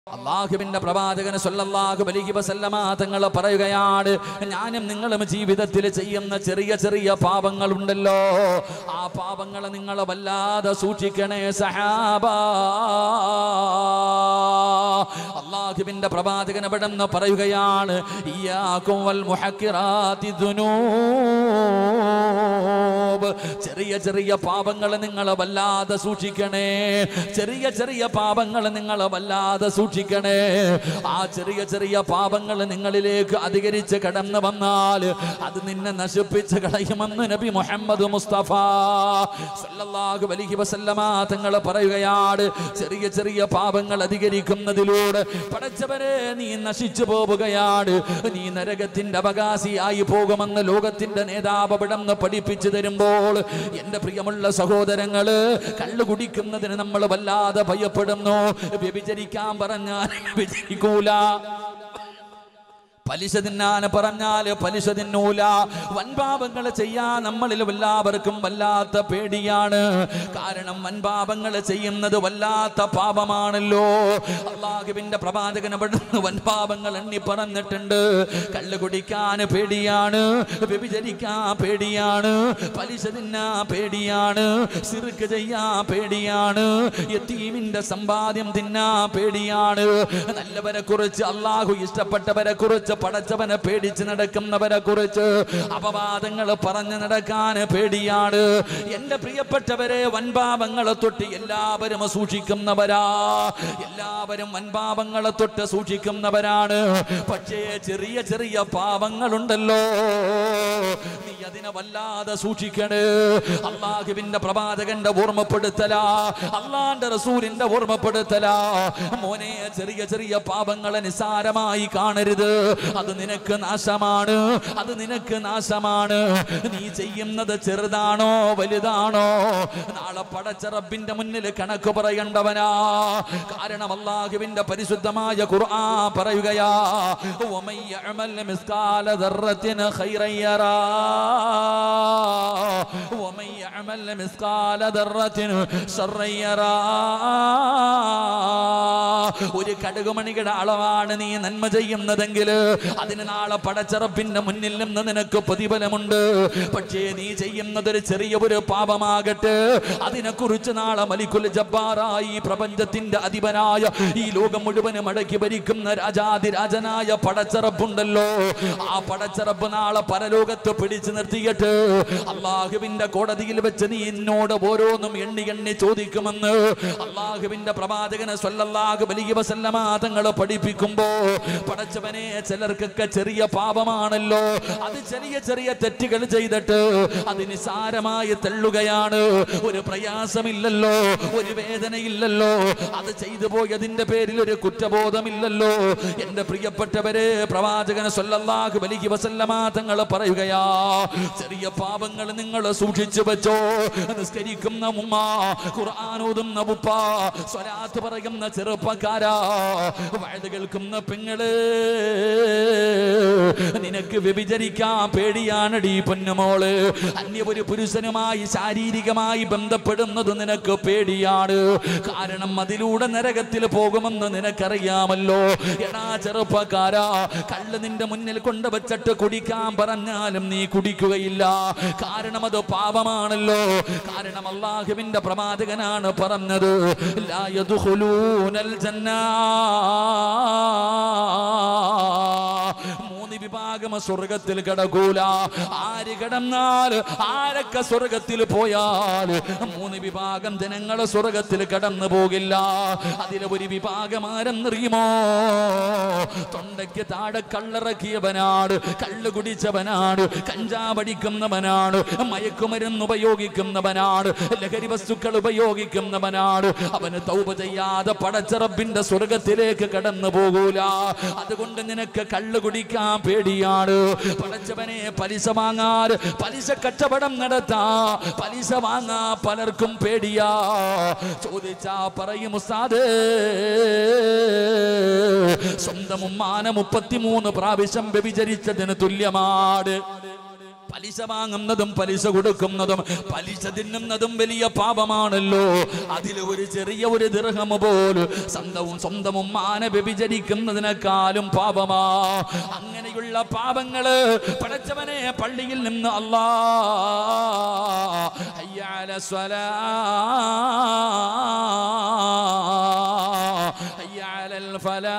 അള്ളാഹുവിന്റെ പ്രവാചകന് സല്ലല്ലാഹു അലൈഹി വസല്ലമ തങ്ങൾ പറയുകയാണ് ഞാനും നിങ്ങളും ജീവിതത്തിൽ ചെയ്യുന്ന ചെറിയ ചെറിയ പാപങ്ങളുണ്ടല്ലോ ആ പാപങ്ങൾ നിങ്ങൾ വല്ലാതെ സൂക്ഷിക്കണേ സഹാബ അള്ളാഹുവിന്റെ പ്രവാചകൻ ഇവിടെ നിന്ന് പറയുകയാണ് ഇയ്യാകും വൽ മുഹക്കിറാത്തി ദുനൂബ് ചെറിയ ചെറിയ പാപങ്ങൾ നിങ്ങൾ വല്ലാതെ സൂക്ഷിക്കണേ ചെറിയ ചെറിയ പാപങ്ങൾ നിങ്ങൾ വല്ലാതെ സൂക്ഷിക്കണേ ആ ചെറിയ ചെറിയ പാപങ്ങൾ നിങ്ങളിലേക്ക് അധികരിച്ച് കടന്നു വന്നാൽ അത് നിന്നെ നശിപ്പിച്ച് കളയുമെന്ന് നബി മുഹമ്മദ് മുസ്തഫ സല്ലല്ലാഹു അലൈഹി വസല്ലമ തങ്ങൾ പറയുകയാണ് ചെറിയ ചെറിയ പാപങ്ങൾ അധികരിക്കുന്നതിലൂടെ പടച്ചവരെ നീ നശിച്ചു പോവുകയാണ് നീ നരകത്തിന്റെ അവകാശിയായി പോകുമെന്ന് ലോകത്തിന്റെ നേതാവ് ഇവിടെന്ന് പഠിപ്പിച്ചു തരുമ്പോൾ എന്റെ പ്രിയമുള്ള സഹോദരങ്ങള് കള്ളു കുടിക്കുന്നതിന് നമ്മൾ വല്ലാതെ ഭയപ്പെടുന്നു വ്യഭിചരിക്കാൻ പറഞ്ഞാൽ വ്യഭിചരിക്കൂല പലിശ തിന്നാൻ പറഞ്ഞാൽ പലിശ തിന്നൂല വൻപാപങ്ങൾ ചെയ്യാൻ നമ്മളിൽ എല്ലാവർക്കും വല്ലാത്ത പേടിയാണ് കാരണം വൻപാപങ്ങൾ ചെയ്യുന്നത് വല്ലാത്ത പാപമാണല്ലോ അള്ളാഹുവിന്റെ പ്രവാചകൻ അവിടുന്ന് വൻപാപങ്ങൾ എണ്ണി പറഞ്ഞിട്ടുണ്ട് കള്ളു കുടിക്കാൻ പേടിയാണ് വ്യഭിചരിക്കാൻ പേടിയാണ് പലിശ തിന്നാൻ പേടിയാണ് സിറുക്ക് ചെയ്യാൻ പേടിയാണ് യത്തീമിന്റെ സമ്പാദ്യം തിന്നാൻ പേടിയാണ് നല്ലവരെ കുറിച്ച് അള്ളാഹു ഇഷ്ടപ്പെട്ടവരെ കുറിച്ച് പടച്ചവനെ പേടിച്ച് നടക്കുന്നവരെ കുറിച്ച് അപവാദങ്ങൾ പറഞ്ഞു നടക്കാൻ പേടിയാണ് എന്റെ പ്രിയപ്പെട്ടവരെ വൻപാപങ്ങളെ തൊട്ട് എല്ലാവരും സൂക്ഷിക്കുന്നവരാ എല്ലാവരും വൻപാപങ്ങളെ തൊട്ട് സൂക്ഷിക്കുന്നവരാണ് പക്ഷേ ചെറിയ ചെറിയ പാപങ്ങളുണ്ടല്ലോ നീ അതിനെ വല്ലാതെ സൂക്ഷിക്കണേ അള്ളാഹുവിന്റെ പ്രവാചകന്റെ ഓർമ്മപ്പെടുത്തലാ അള്ളാന്റെ റസൂലിന്റെ ഓർമ്മപ്പെടുത്തലാ മോനെ ചെറിയ ചെറിയ പാപങ്ങളെ നിസാരമായി കാണരുത് അത് നിനക്ക് നാശമാണ് അത് നിനക്ക് നാശമാണ് നീ ചെയ്യുന്നത് ചെറുതാണോ വലുതാണോ നാളെ പടച്ച റബ്ബിന്റെ മുന്നിൽ കണക്ക് പറയേണ്ടവനാ കാരണം അള്ളാഹുവിന്റെ പരിശുദ്ധമായ ഖുർആൻ പറയുകയാ ومن يعمل مثقال ذرة خيرا يرى ومن يعمل مثقال ذرة شرا يرى ഒരു കടുകുമണിയുടെ അളവാണ് നീ നന്മ ചെയ്യുന്നതെങ്കിൽ അതിന് നാളെ പടച്ചറപ്പിന്റെ മുന്നിൽ നിന്ന് നിനക്ക് പ്രതിഫലമുണ്ട് പക്ഷേ നീ ചെയ്യുന്നത് ഒരു ചെറിയ ഒരു പാപമാകട്ടെ അതിനെക്കുറിച്ച് നാളെ മലിക്കുൽ ജബ്ബാറായി ഈ പ്രപഞ്ചത്തിന്റെ അധിപനായ ഈ ലോകം മുഴുവനും അടക്കി ഭരിക്കുന്ന രാജാതിരാജനായ പടച്ചറപ്പുണ്ടല്ലോ ആ പടച്ചറപ്പ് നാളെ പരലോകത്ത് പിടിച്ചു നിർത്തിയിട്ട് അള്ളാഹുവിന്റെ കോടതിയിൽ വെച്ച് നീ എന്നോട് ഓരോന്നും എണ്ണി എണ്ണി ചോദിക്കുമെന്ന് അള്ളാഹുവിന്റെ പ്രവാചകനെ സ്വല്ലല്ലാഹു അലൈഹി വസല്ലമ തങ്ങൾ പഠിപ്പിക്കുമ്പോ പടച്ചവനെ ചിലർക്കൊക്കെ ചെറിയ പാപമാണല്ലോ അത് ചെറിയ ചെറിയ തെറ്റുകൾ ചെയ്തിട്ട് അത് നിസാരമായി തള്ളുകയാണ് ഒരു പ്രയാസമില്ലല്ലോ ഒരു വേദനയില്ലല്ലോ അത് ചെയ്തു പോയതിന്റെ പേരിൽ ഒരു കുറ്റബോധമില്ലല്ലോ എന്റെ പ്രിയപ്പെട്ടവരെ പ്രവാചകൻ സ്വല്ലല്ലാഹു അലൈഹി വസല്ലമ തങ്ങൾ പറയുകയാ ചെറിയ പാപങ്ങൾ നിങ്ങൾ സൂക്ഷിച്ചു വെച്ചോ നിസ്കരിക്കുന്ന ഉമ്മ ഖുർആൻ ഓതുന്ന ഉപ്പ സ്വലാത്ത് പറയുന്ന ചെറുപ്പക്കാരാ വഴുത് കേൾക്കുന്ന പെങ്ങള് നിനക്ക് വ്യഭിചരിക്കാൻ പേടിയാണടി പൊന്നുമോള് അന്യ ഒരു പുരുഷനുമായി ശാരീരികമായി ബന്ധപ്പെടുന്നത് നിനക്ക് പേടിയാണ് കാരണം അതിലൂടെ നരകത്തിൽ പോകുമെന്ന് നിനക്കറിയാമല്ലോ എടാ ചെറുപ്പക്കാരാ കള്ള് നിന്റെ മുന്നിൽ കൊണ്ടുവച്ചിട്ട് കുടിക്കാൻ പറഞ്ഞാലും നീ കുടിക്കുകയില്ല കാരണം അത് പാപമാണല്ലോ കാരണം അള്ളാഹുവിന്റെ പ്രവാചകനാണ് പറഞ്ഞത് ലാ യദ്ഖുലൂനൽ ജന്നാ മൂന്ന് വിഭാഗം സ്വർഗത്തിൽ കടകൂല ആര് കടന്നാൽ ആരൊക്കെ സ്വർഗത്തിൽ പോയാൽ മൂന്ന് വിഭാഗം ജനങ്ങൾ സ്വർഗത്തിൽ കടന്നു പോകില്ല അതിലെ ഒരു വിഭാഗം ആരെന്നറിയുമോ തൊണ്ടയ്ക്ക് താഴെ കള്ളിറക്കിയവനാണ് കള്ള് കുടിച്ചവനാണ് കഞ്ചാവടിക്കുന്നവനാണ് മയക്കുമരുന്ന് ഉപയോഗിക്കുന്നവനാണ് ലഹരി വസ്തുക്കൾ ഉപയോഗിക്കുന്നവനാണ് അവന് തൗപ ചെയ്യാതെ പടച്ചറബിന്റെ സ്വർഗത്തിലേക്ക് കടന്നു പോകൂല അതുകൊണ്ട് നിനക്ക് കള്ള് കുടിക്കാൻ പേടിയാണ് പടച്ചവനെ പലിശ വാങ്ങാൻ പലിശ കച്ചവടം നടത്താ പലിശ വാങ്ങാ പലർക്കും പേടിയാ ചോദിച്ചാ പറയും ഉസ്താദേ സ്വന്തം ഉമ്മാന മുപ്പത്തിമൂന്ന് പ്രാവശ്യം വ്യഭിചരിച്ചതിന് തുല്യമാണ് പലിശ വാങ്ങുന്നതും പലിശ കൊടുക്കുന്നതും പലിശ തിന്നുന്നതും വലിയ പാപമാണല്ലോ അതിൽ ഒരു ചെറിയ ഒരു ദീർഘം പോലും സ്വന്തവും സ്വന്തവും മാന വ്യഭിചരിക്കുന്നതിനേക്കാളും പാപമാ അങ്ങനെയുള്ള പാപങ്ങള് പടച്ചവനെ പള്ളിയിൽ നിന്ന് അല്ലാ ഹയ്യാല സ്വലാ ഹയ്യാലൽ ഫലാ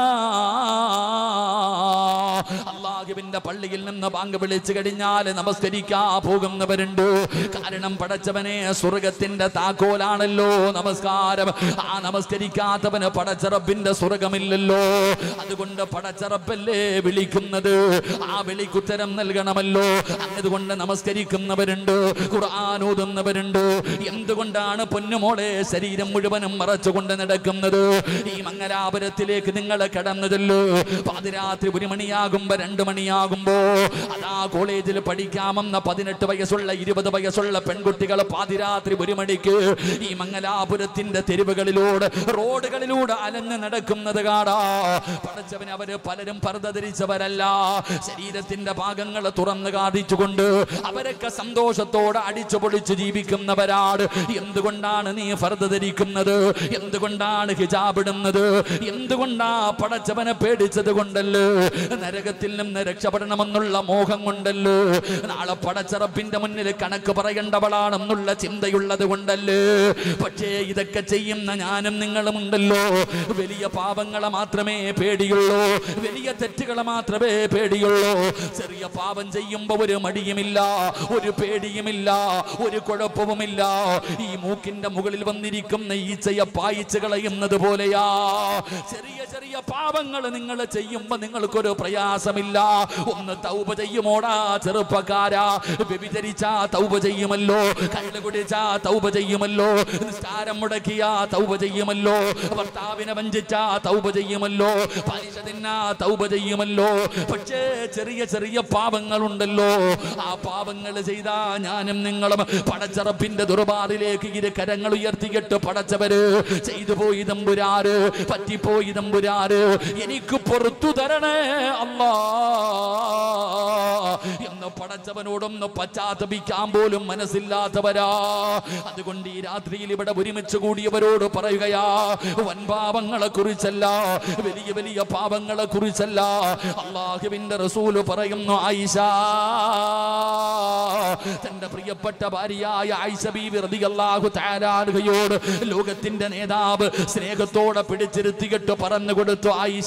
അള്ളാഹുവിന്റെ പള്ളിയിൽ നിന്ന് ബാങ്ക് വിളിച്ചു കഴിഞ്ഞാൽ നമസ്കരിക്കാ പോകുന്നവരുണ്ട് കാരണം പടച്ചവനെ സ്വർഗത്തിന്റെ താക്കോലാണല്ലോ നമസ്കാരം ആ നമസ്കരിക്കാത്തവന് പടച്ചറപ്പിന്റെ സ്വർഗമില്ലല്ലോ അതുകൊണ്ട് പടച്ചറപ്പല്ലേ വിളിക്കുന്നത് ആ വിളിക്കുത്തരം നൽകണമല്ലോ അതുകൊണ്ട് നമസ്കരിക്കുന്നവരുണ്ട് ഖുർആൻ ഓതുന്നവരുണ്ട് എന്തുകൊണ്ടാണ് പൊന്നുമോളെ ശരീരം മുഴുവനും മറച്ചുകൊണ്ട് നടക്കുന്നത് ഈ മംഗലാപുരത്തിലേക്ക് നിങ്ങൾ കടന്നതല്ലോ പാതിരാത്രി ഒരു മണിയാകുമ്പോ രണ്ട് മണിയാകുമ്പോ അതാ കോളേജിൽ പഠിക്കാമെന്ന പതിനെട്ട് വയസ്സുള്ള ഇരുപത് വയസ്സുള്ള പെൺകുട്ടികൾ പാതിരാത്രി ഒരു മണിക്ക് ഈ മംഗലാപുരത്തിന്റെ തെരുവുകളിലൂടെ റോഡുകളിലൂടെ അലഞ്ഞ് നടക്കുന്നത് കാണാ പടച്ചവന് അവര് പലരും പർദ്ദ ധരിച്ചവരല്ല ശരീരത്തിന്റെ ഭാഗങ്ങൾ തുറന്നു കാണിച്ചുകൊണ്ട് അവരൊക്കെ സന്തോഷത്തോടെ അടിച്ചു പൊളിച്ച് ജീവിക്കുന്നവരാണ് എന്തുകൊണ്ടാണ് നീ ഫർദ ധരിക്കുന്നത് എന്തുകൊണ്ടാണ് ഹിജാബ് ഇടുന്നത് എന്തുകൊണ്ടാ പടച്ചവനെ പേടിച്ചത് കൊണ്ടല്ലോ നരകത്തിൽ നിന്ന് രക്ഷപ്പെടണമെന്നുള്ള മോഹം കൊണ്ടല്ലോ നാളെ പടച്ചറപ്പിന്റെ മുന്നിൽ കണക്ക് പറയേണ്ടവളാണെന്നുള്ള ചിന്തയുള്ളത് കൊണ്ടല്ലേ പക്ഷേ ഇതൊക്കെ ചെയ്യുന്ന ഞാനും നിങ്ങളും ഉണ്ടല്ലോ വലിയ പാപങ്ങളെ മാത്രമേ പേടിയുള്ളൂ വലിയ തെറ്റുകളെ മാത്രമേ പേടിയുള്ളൂ ചെറിയ പാപം ചെയ്യുമ്പോ ഒരു മടിയുമില്ല ഒരു പേടിയുമില്ല ഒരു കുഴപ്പവുമില്ല ഈ മൂക്കിന്റെ മുകളിൽ വന്നിരിക്കുന്ന ഈച്ചയെ പായിച്ച് കളയുന്നത് പോലെയാ ചെറിയ ചെറിയ പാപങ്ങൾ നിങ്ങൾ ചെയ്യുമ്പോ നിങ്ങൾക്കൊരു പ്രയാസമില്ല ഒന്ന് തൗപ ചെയ്യുമോടാ ചെറുപ്പക്കാരാ വ്യഭിചരിച്ചാ തൗപ ചെയ്യുമല്ലോ കള്ളു കുടിച്ചാ തൗപ ചെയ്യുമല്ലോ നിസ്കാരം മുടക്കിയാ തൗപ ചെയ്യുമല്ലോ ഭർത്താവിനെ വഞ്ചിച്ചാ തൗപ ചെയ്യുമല്ലോ പലിശ തിന്നാ തൗപ ചെയ്യുമല്ലോ പക്ഷേ ചെറിയ ചെറിയ പാപങ്ങളുണ്ടല്ലോ ആ പാപങ്ങൾ ചെയ്താ ഞാനും നിങ്ങളും പടച്ചറപ്പിന്റെ ദുർബാറിലേക്ക് ഇരു കരങ്ങൾ ഉയർത്തിയിട്ട് പടച്ചവര് ചെയ്തു പോയി തമ്പുരാറ് പറ്റിപ്പോയി തമ്പുരാറ് എനിക്ക് പുറത്തു തരണേ അല്ലാ എന്ന് പടച്ചവനോടൊന്ന് പശ്ചാത്തപിക്കാൻ പോലും മനസ്സില്ലാത്തവരാ അതുകൊണ്ട് ഈ രാത്രിയിൽ ഇവിടെ ഒരുമിച്ച് കൂടിയവരോട് പറയുകയാ വൻപാപങ്ങളെ കുറിച്ചല്ല വലിയ വലിയ പാപങ്ങളെ കുറിച്ചല്ല അള്ളാഹുവിന്റെ റസൂല് പറയുന്നു ആയിഷ തന്റെ പ്രിയപ്പെട്ട ഭാര്യയായ ആയിഷ ബീവി റളിയല്ലാഹു തആല അൻഹയോട് ലോകത്തിന്റെ നേതാവ് സ്നേഹത്തോടെ പിടിച്ചിരുത്തിയിട്ട് പറഞ്ഞു കൊടുത്തു ആയിഷ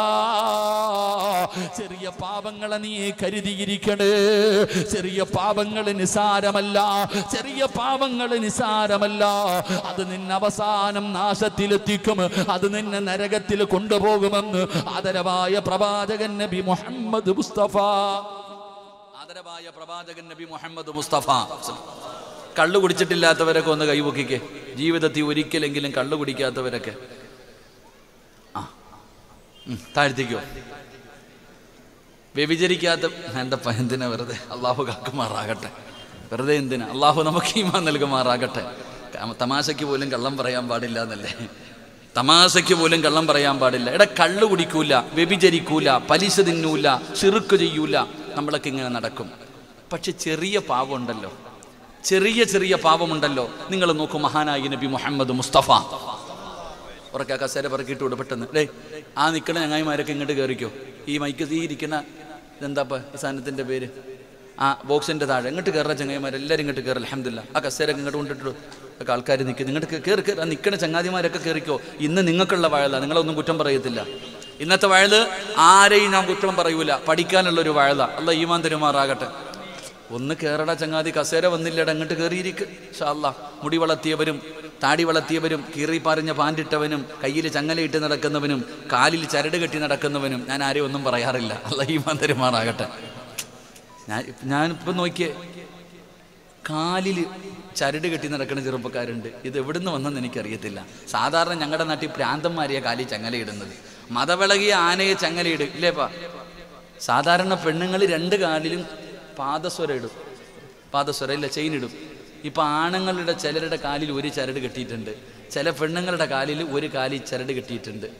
ചെറിയ പാപങ്ങളെ നീ കരുതിയിരിക്കണേ ചെറിയ പാപങ്ങൾ നിസാരമല്ല ചെറിയ പാപങ്ങൾ നിസാരമല്ല അത് നിന്നെ അവസാനം നാശത്തിലെത്തിക്കും അത് നിന്നെ നരകത്തിൽ കൊണ്ടുപോകുമെന്ന് ആദരവായ പ്രവാചകൻ നബി മുഹമ്മദ് മുസ്തഫ ആദരവായ പ്രവാചകൻ നബി മുഹമ്മദ് മുസ്തഫ കള്ളു കുടിച്ചിട്ടില്ലാത്തവരൊക്കെ ഒന്ന് കൈപൊക്കിക്കേ ജീവിതത്തിൽ ഒരിക്കലെങ്കിലും കള്ളു കുടിക്കാത്തവരൊക്കെ ആ ഉം, താഴ്ത്തിക്കോ വ്യഭിചരിക്കാത്ത എന്താ എന്തിനാ വെറുതെ അള്ളാഹു കാക്കുമാറാകട്ടെ വെറുതെ എന്തിനാ അള്ളാഹു നമുക്ക് ഈമാൻ നൽകുമാറാകട്ടെ ക- തമാശയ്ക്ക് പോലും കള്ളം പറയാൻ പാടില്ല എന്നല്ലേ തമാശയ്ക്ക് പോലും കള്ളം പറയാൻ പാടില്ല എടാ കള്ളു കുടിക്കൂല വ്യഭിചരിക്കൂല പലിശ തിന്നൂല ചെറുക്ക് ചെയ്യൂല നമ്മളൊക്കെ ഇങ്ങനെ നടക്കും പക്ഷെ ചെറിയ പാവമുണ്ടല്ലോ ചെറിയ ചെറിയ പാവമുണ്ടല്ലോ നിങ്ങൾ നോക്കൂ മഹാനായി നബി മുഹമ്മദ് മുസ്തഫ ഉറക്കെ കസേര പറക്കിയിട്ട് വിടും പെട്ടെന്ന് ഡേ ആ നിൽക്കണ ചങ്ങായിമാരൊക്കെ ഇങ്ങോട്ട് കയറിക്കോ ഈ മൈക്ക് ഈ ഇരിക്കുന്ന ഇതെന്താപ്പ ഈ സാധനത്തിന്റെ പേര് ആ ബോക്സിന്റെ താഴെ ഇങ്ങോട്ട് കയറുന്ന ചങ്ങായിമാർ എല്ലാവരും ഇങ്ങോട്ട് കയറി അലഹമില്ല ആ കസേരൊക്കെ ഇങ്ങോട്ട് കൊണ്ടിട്ടു ഒക്കെ ആൾക്കാർ നിൽക്കും ഇങ്ങോട്ട് കയറി കയറി ആ നിൽക്കണ ചങ്ങാതിമാരൊക്കെ കയറിക്കോ ഇന്ന് നിങ്ങൾക്കുള്ള വഴല നിങ്ങളൊന്നും കുറ്റം പറയത്തില്ല ഇന്നത്തെ വഴല് ആരെയും ഞാൻ കുറ്റം പറയൂല പഠിക്കാനുള്ള ഒരു വഴല അല്ല ഈമാൻ തരുമാറാകട്ടെ ഒന്ന് കേറട ചങ്ങാതി കസേര വന്നില്ലട അങ്ങോട്ട് കയറിയിരിക്ക് ഷാല്ല മുടി വളർത്തിയവരും താടി വളർത്തിയവരും കീറി പറഞ്ഞ പാൻറിട്ടവനും കയ്യിൽ ചങ്ങലയിട്ട് നടക്കുന്നവനും കാലിൽ ചരട് കെട്ടി നടക്കുന്നവനും ഞാൻ ആരെയും ഒന്നും പറയാറില്ല അല്ല ഈ മന്ദരുമാറാകട്ടെ ഞാൻ ഞാനിപ്പോൾ നോക്കിയേ കാലിൽ ചരട് കെട്ടി നടക്കുന്ന ചെറുപ്പക്കാരുണ്ട് ഇത് എവിടുന്ന് വന്നെന്ന് എനിക്കറിയത്തില്ല സാധാരണ ഞങ്ങളുടെ നാട്ടിൽ പ്രാന്തന്മാരെയാ കാലിൽ ചങ്ങലയിടുന്നത് മതവിളകിയ ആനയെ ചങ്ങലയിടും ഇല്ലേപ്പാ സാധാരണ പെണ്ണുങ്ങൾ രണ്ട് കാലിലും പാദസ്വരം ഇടും പാദസ്വരം ഇല്ല ചെയിൻ ഇടും ഇപ്പൊ ആണുങ്ങളുടെ ചിലരുടെ കാലിൽ ഒരു ചരട് കെട്ടിയിട്ടുണ്ട് ചില പെണ്ണുങ്ങളുടെ കാലിൽ ഒരു കാലിൽ ചരട് കെട്ടിയിട്ടുണ്ട്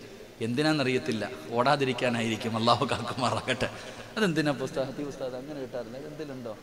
എന്തിനാന്നറിയത്തില്ല ഓടാതിരിക്കാനായിരിക്കും അള്ളാഹു കാക്കുമാറാകട്ടെ അതെന്തിനാ പുസ്തകത്തി പുസ്തകം അങ്ങനെ കിട്ടാറില്ല എന്തിലുണ്ടോ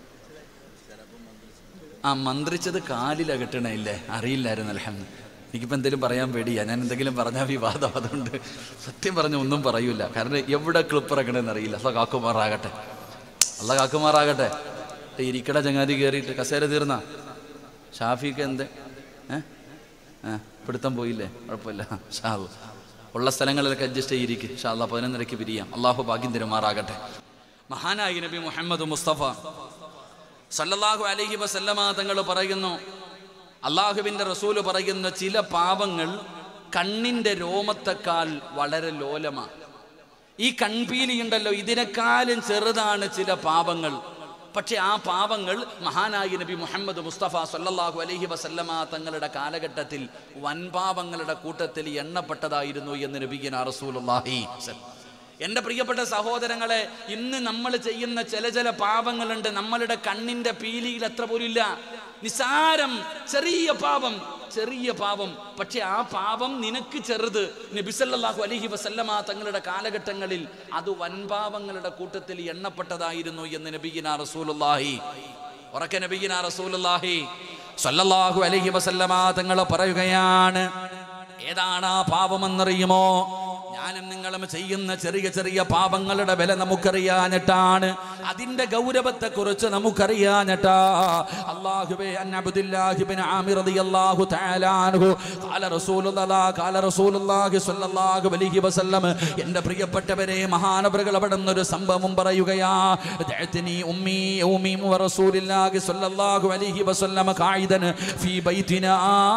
ആ മന്ത്രിച്ചത് കാലില കിട്ടണയില്ലേ അറിയില്ലായിരുന്നു അലഹമ്മ എനിക്കിപ്പോൾ എന്തെങ്കിലും പറയാൻ പേടിയാ ഞാൻ എന്തെങ്കിലും പറഞ്ഞാൽ വിവാദം അതുകൊണ്ട് സത്യം പറഞ്ഞ ഒന്നും പറയൂല കാരണം എവിടെ ക്ലിപ്പ് ഇറക്കണമെന്ന് അറിയില്ല അല്ല കാക്കുമാറാകട്ടെ അല്ല കാക്കുമാറാകട്ടെ ഏ, ഇരിക്കട ചങ്ങാതി കയറിയിട്ട് കസേര തീർന്ന ഷാഫിക്ക് എന്ത് ഏ ആ പിടുത്തം പോയില്ലേ കുഴപ്പമില്ല ഷാവ് ഉള്ള സ്ഥലങ്ങളിലൊക്കെ അഡ്ജസ്റ്റ് ചെയ്തിരിക്കും ഷാല്ല പതിനൊന്നരയ്ക്ക് പിരിയാം അള്ളാഹു ഭാഗ്യം തരുമാറാകട്ടെ മഹാനായി നബി മുഹമ്മദ് മുസ്തഫ സല്ലല്ലാഹു അലൈഹി വസല്ലമ തങ്ങൾ പറയുന്നു അള്ളാഹുവിൻ്റെ റസൂല് പറയുന്ന ചില പാപങ്ങൾ കണ്ണിൻ്റെ രോമത്തെക്കാൾ വളരെ ലോലമാണ് ഈ കൺപീലിയുണ്ടല്ലോ ഇതിനേക്കാളും ചെറുതാണ് ചില പാപങ്ങൾ പക്ഷെ ആ പാപങ്ങൾ മഹാനായി നബി മുഹമ്മദ് മുസ്തഫ സല്ലല്ലാഹു അലൈഹി വസല്ലമ തങ്ങളുടെ കാലഘട്ടത്തിൽ വൻപാപങ്ങളുടെ കൂട്ടത്തിൽ എണ്ണപ്പെട്ടതായിരുന്നു എന്ന് നബിഗിന റസൂലുള്ളാഹി സ്വല്ലല്ലാഹു എൻ്റെ പ്രിയപ്പെട്ട സഹോദരങ്ങളെ ഇന്ന് നമ്മൾ ചെയ്യുന്ന ചില ചില പാപങ്ങളുണ്ട് നമ്മളുടെ കണ്ണിൻ്റെ പീലിയിൽ എത്ര പോലില്ല നിസാരം ചെറിയ പാപം ചെറിയ പാപം പക്ഷെ ആ പാപം നിനക്ക് ചെറുത് നബിസല്ലാഹു അലഹി വസല്ലമ തങ്ങളുടെ കാലഘട്ടങ്ങളിൽ അത് വൻപാപങ്ങളുടെ കൂട്ടത്തിൽ എണ്ണപ്പെട്ടതായിരുന്നു എന്ന് നബിഗിന റസൂലുള്ളാഹി ഉറക്കെ നബിഗിന റസൂലുള്ളാഹി സല്ലല്ലാഹു അലൈഹി വസല്ലമ തങ്ങൾ പറയുകയാണ് ഏതാണ് ആ പാപമെന്നറിയുമോ ഞാനും നിങ്ങളും ചെയ്യുന്ന ചെറിയ ചെറിയ പാപങ്ങളുടെ വില നമുക്കറിയാഞ്ഞിട്ടാണ് അതിന്റെ ഗൗരവത്തെ കുറിച്ച് നമുക്കറിയാഞ്ഞിട്ടാ അല്ലാഹുവേ അൻ അബ്ദുല്ലാഹി ഇബ്നു ആമിർ റളിയല്ലാഹു തആല അൻഹു ഖാല റസൂലുള്ളാഹി ഖാല റസൂലുള്ളാഹി സ്വല്ലല്ലാഹു അലൈഹി വസല്ലം എൻ്റെ പ്രിയപ്പെട്ടവരെ മഹാനവറുകൾ അവിടെ ഒരു സംഭവം പറയുകയാ ദഅത്നി ഉമ്മി യൗമി റസൂലില്ലാഹി സ്വല്ലല്ലാഹു അലൈഹി വസല്ലം ഖായിദൻ ഫീ ബൈതിനാ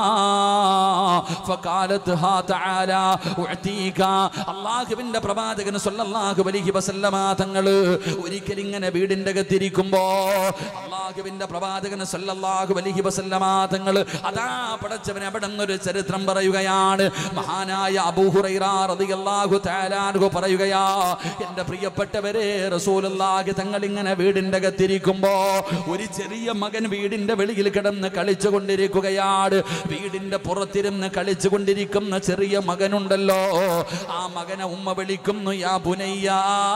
فقالت ها تعالى أعطيك അള്ളാഹുവിന്റെ പ്രവാചകൻ സല്ലല്ലാഹു അലൈഹി വസല്ലമ തങ്ങൾ ഒരിക്കൽ ഇങ്ങനെ വീടിന്റെ അകത്തിരിക്കുമ്പോ അള്ളാഹുവിന്റെ പ്രവാചകൻ സല്ലല്ലാഹു അലൈഹി വസല്ലമ തങ്ങൾ അതാ പടച്ചവൻ അവിടെ നിന്നൊരു ചരിത്രം പറയുകയാണ് മഹാനായ അബൂ ഹുറൈറ റളിയല്ലാഹു തആല അൻഹു പറയുകയാ എൻ്റെ പ്രിയപ്പെട്ടവരെ റസൂലുള്ളാഹി തങ്ങൾ ഇങ്ങനെ വീടിന്റെ അകത്തിരിക്കുമ്പോ ഒരു ചെറിയ മകൻ വീടിന്റെ വെളിയിൽ കിടന്ന് കളിച്ചു കൊണ്ടിരിക്കുകയാണ് വീടിന്റെ പുറത്തിരുന്ന് കളിച്ചു കൊണ്ടിരിക്കുന്ന ചെറിയ മകനുണ്ടല്ലോ ആ മകനെ ഉമ്മ വിളിക്കുന്നു യാ പുനയ്യ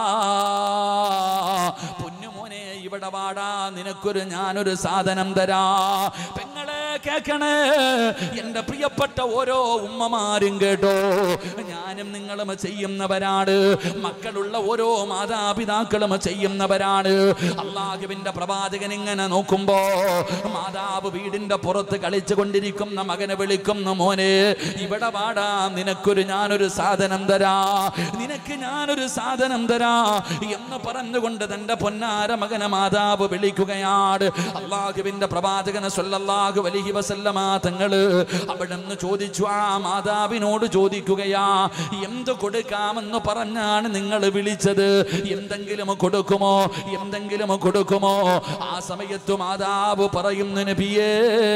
പൊന്നുമോനെ ഇവിടെ വാടാ നിനക്കൊരു ഞാനൊരു സാധനം തരാ പെങ്ങളെ കേക്കണേ എൻ്റെ പ്രിയപ്പെട്ട ഓരോ ഉമ്മമാരും കേട്ടോ ഞാനും നിങ്ങളും ചെയ്യുന്നവരാണ് മക്കളുള്ള ഓരോ മാതാപിതാക്കളും ചെയ്യുന്നവരാണ് അള്ളാഹുവിന്റെ പ്രവാചകൻ ഇങ്ങനെ നോക്കുമ്പോ മാതാവ് വീടിന്റെ പുറത്ത് കളിച്ചു കൊണ്ടിരിക്കുന്ന മകനെ വിളിക്കുന്ന മോനെ ഇവിടെ വാടാ നിനക്കൊരു ഞാനൊരു സാധനം തരാ നിനക്ക് ഞാനൊരു സാധനം തരാ എന്ന് പറഞ്ഞുകൊണ്ട് തന്റെ പൊന്നാര മകനെ മാതാവ് വിളിക്കുകയാണ് അള്ളാഹുവിന്റെ പ്രവാചകന് സല്ലല്ലാഹു അലൈഹി വസല്ലമ തങ്ങള് അവിടുന്ന് ചോദിച്ചു ആ മാതാവിനോട് ചോദിക്കുകയാ എന്ത് കൊടുക്കാമെന്ന് പറഞ്ഞാണ് നിങ്ങൾ വിളിച്ചത് എന്തെങ്കിലും കൊടുക്കുമോ എന്തെങ്കിലും കൊടുക്കുമോ ആ സമയത്ത് മാതാവ് പറയുന്നു നബിയേ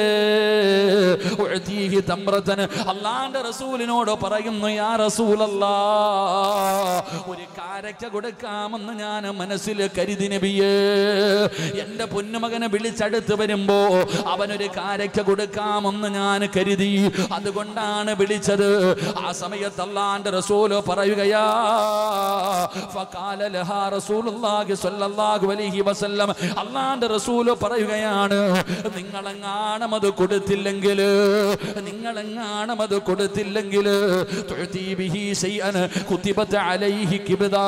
ഉഅ്തീഹി തമ്രതൻ അള്ളാന്റെ റസൂലിനോട് പറയുന്നു യാ റസൂലല്ലാ ഒരു കാരക്ക കൊടുക്കാമെന്ന് ഞാൻ മനസ്സിൽ കരുതി നബിയേ എന്റെ പൊന്നുമകനെ വിളിച്ചടുത്ത് വരുമ്പോ അവനൊരു കാരക്ക കൊടുക്കാമെന്ന് ഞാൻ കരുതി അതുകൊണ്ടാണ് വിളിച്ചത് ആ സമയത്ത് അള്ളാന്റെ റസൂല് പറയുകയാ ഫഖാല ലഹാ റസൂലുള്ളാഹി സ്വല്ലല്ലാഹു അലൈഹി വസല്ലം അള്ളാന്റെ റസൂല് പറയുകയാണ് നിങ്ങളെങ്ങാണം അത് കൊടുത്തില്ലെങ്കിൽ നിങ്ങളെങ്ങാണം അത് കൊടുത്തില്ലെങ്കിൽ തുഅ്തീ ബിഹി ശൈഅൻ കുതിബത അലൈഹി കിബ്ദാ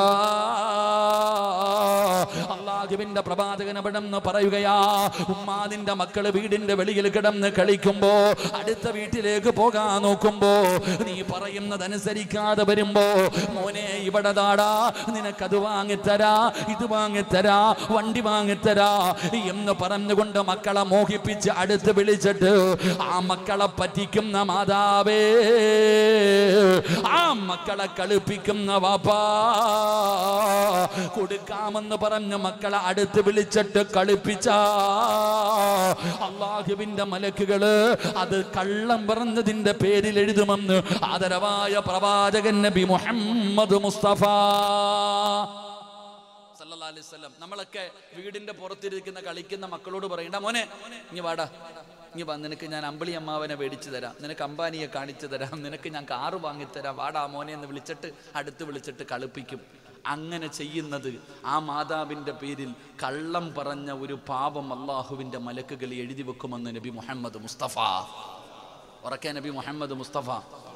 അള്ളാഹുവിന്റെ പ്രവാചകൻ അവിടെ നിന്ന് പറയുകയാ ഉമ്മാതിന്റെ മക്കള് വീടിന്റെ വെളിയിൽ കിടന്ന് കളിക്കുമ്പോ അടുത്ത വീട്ടിലേക്ക് പോകാൻ നോക്കുമ്പോ നീ പറയുന്നതനുസരിക്കാതെ വരുമ്പോ മോനെ ഇവിടെ താടാ നിനക്കത് വാങ്ങിത്തരാ ഇത് വാങ്ങിത്തരാ വണ്ടി വാങ്ങിത്തരാ എന്ന് പറഞ്ഞുകൊണ്ട് മക്കളെ മോഹിപ്പിച്ച് അടുത്ത് വിളിച്ചിട്ട് ആ മക്കളെ പറ്റിക്കുന്ന മാതാവേ ആ മക്കളെ കളിപ്പിക്കുന്ന വാപ്പാ കൊടുക്കാമെന്ന് പറഞ്ഞ് മക്കളെ അടുത്ത് വിളിച്ചിട്ട് കളിപ്പിച്ച അള്ളാഹുവിന്റെ മലക്കുകള് അത് കള്ളം പറഞ്ഞതിന്റെ പേരിൽ എഴുതുമെന്ന് ആദരവായ പ്രവാചകൻ നബി മുഹമ്മദ് മുസ്തഫ സല്ലല്ലാഹു അലൈഹി വസല്ലം നമ്മളൊക്കെ വീടിന്റെ പുറത്തിരിക്കുന്ന കളിക്കുന്ന മക്കളോട് പറയണ്ട മോനെ ഇനി വാടാ ഇനി വാ നിനക്ക് ഞാൻ അമ്പിളി അമ്മാവനെ മേടിച്ചു തരാം നിനക്ക് അംബാനിയെ കാണിച്ചു തരാം നിനക്ക് ഞാൻ കാറ് വാങ്ങിത്തരാം വാടാ മോനെ എന്ന് വിളിച്ചിട്ട് അടുത്ത് വിളിച്ചിട്ട് കളിപ്പിക്കും അങ്ങനെ ചെയ്യുന്നത് ആ മാതാവിൻ്റെ പേരിൽ കള്ളം പറഞ്ഞ ഒരു പാപം അള്ളാഹുവിൻ്റെ മലക്കുകൾ എഴുതി വെക്കുമെന്ന് നബി മുഹമ്മദ് മുസ്തഫ ഉറക്കെ നബി മുഹമ്മദ് മുസ്തഫ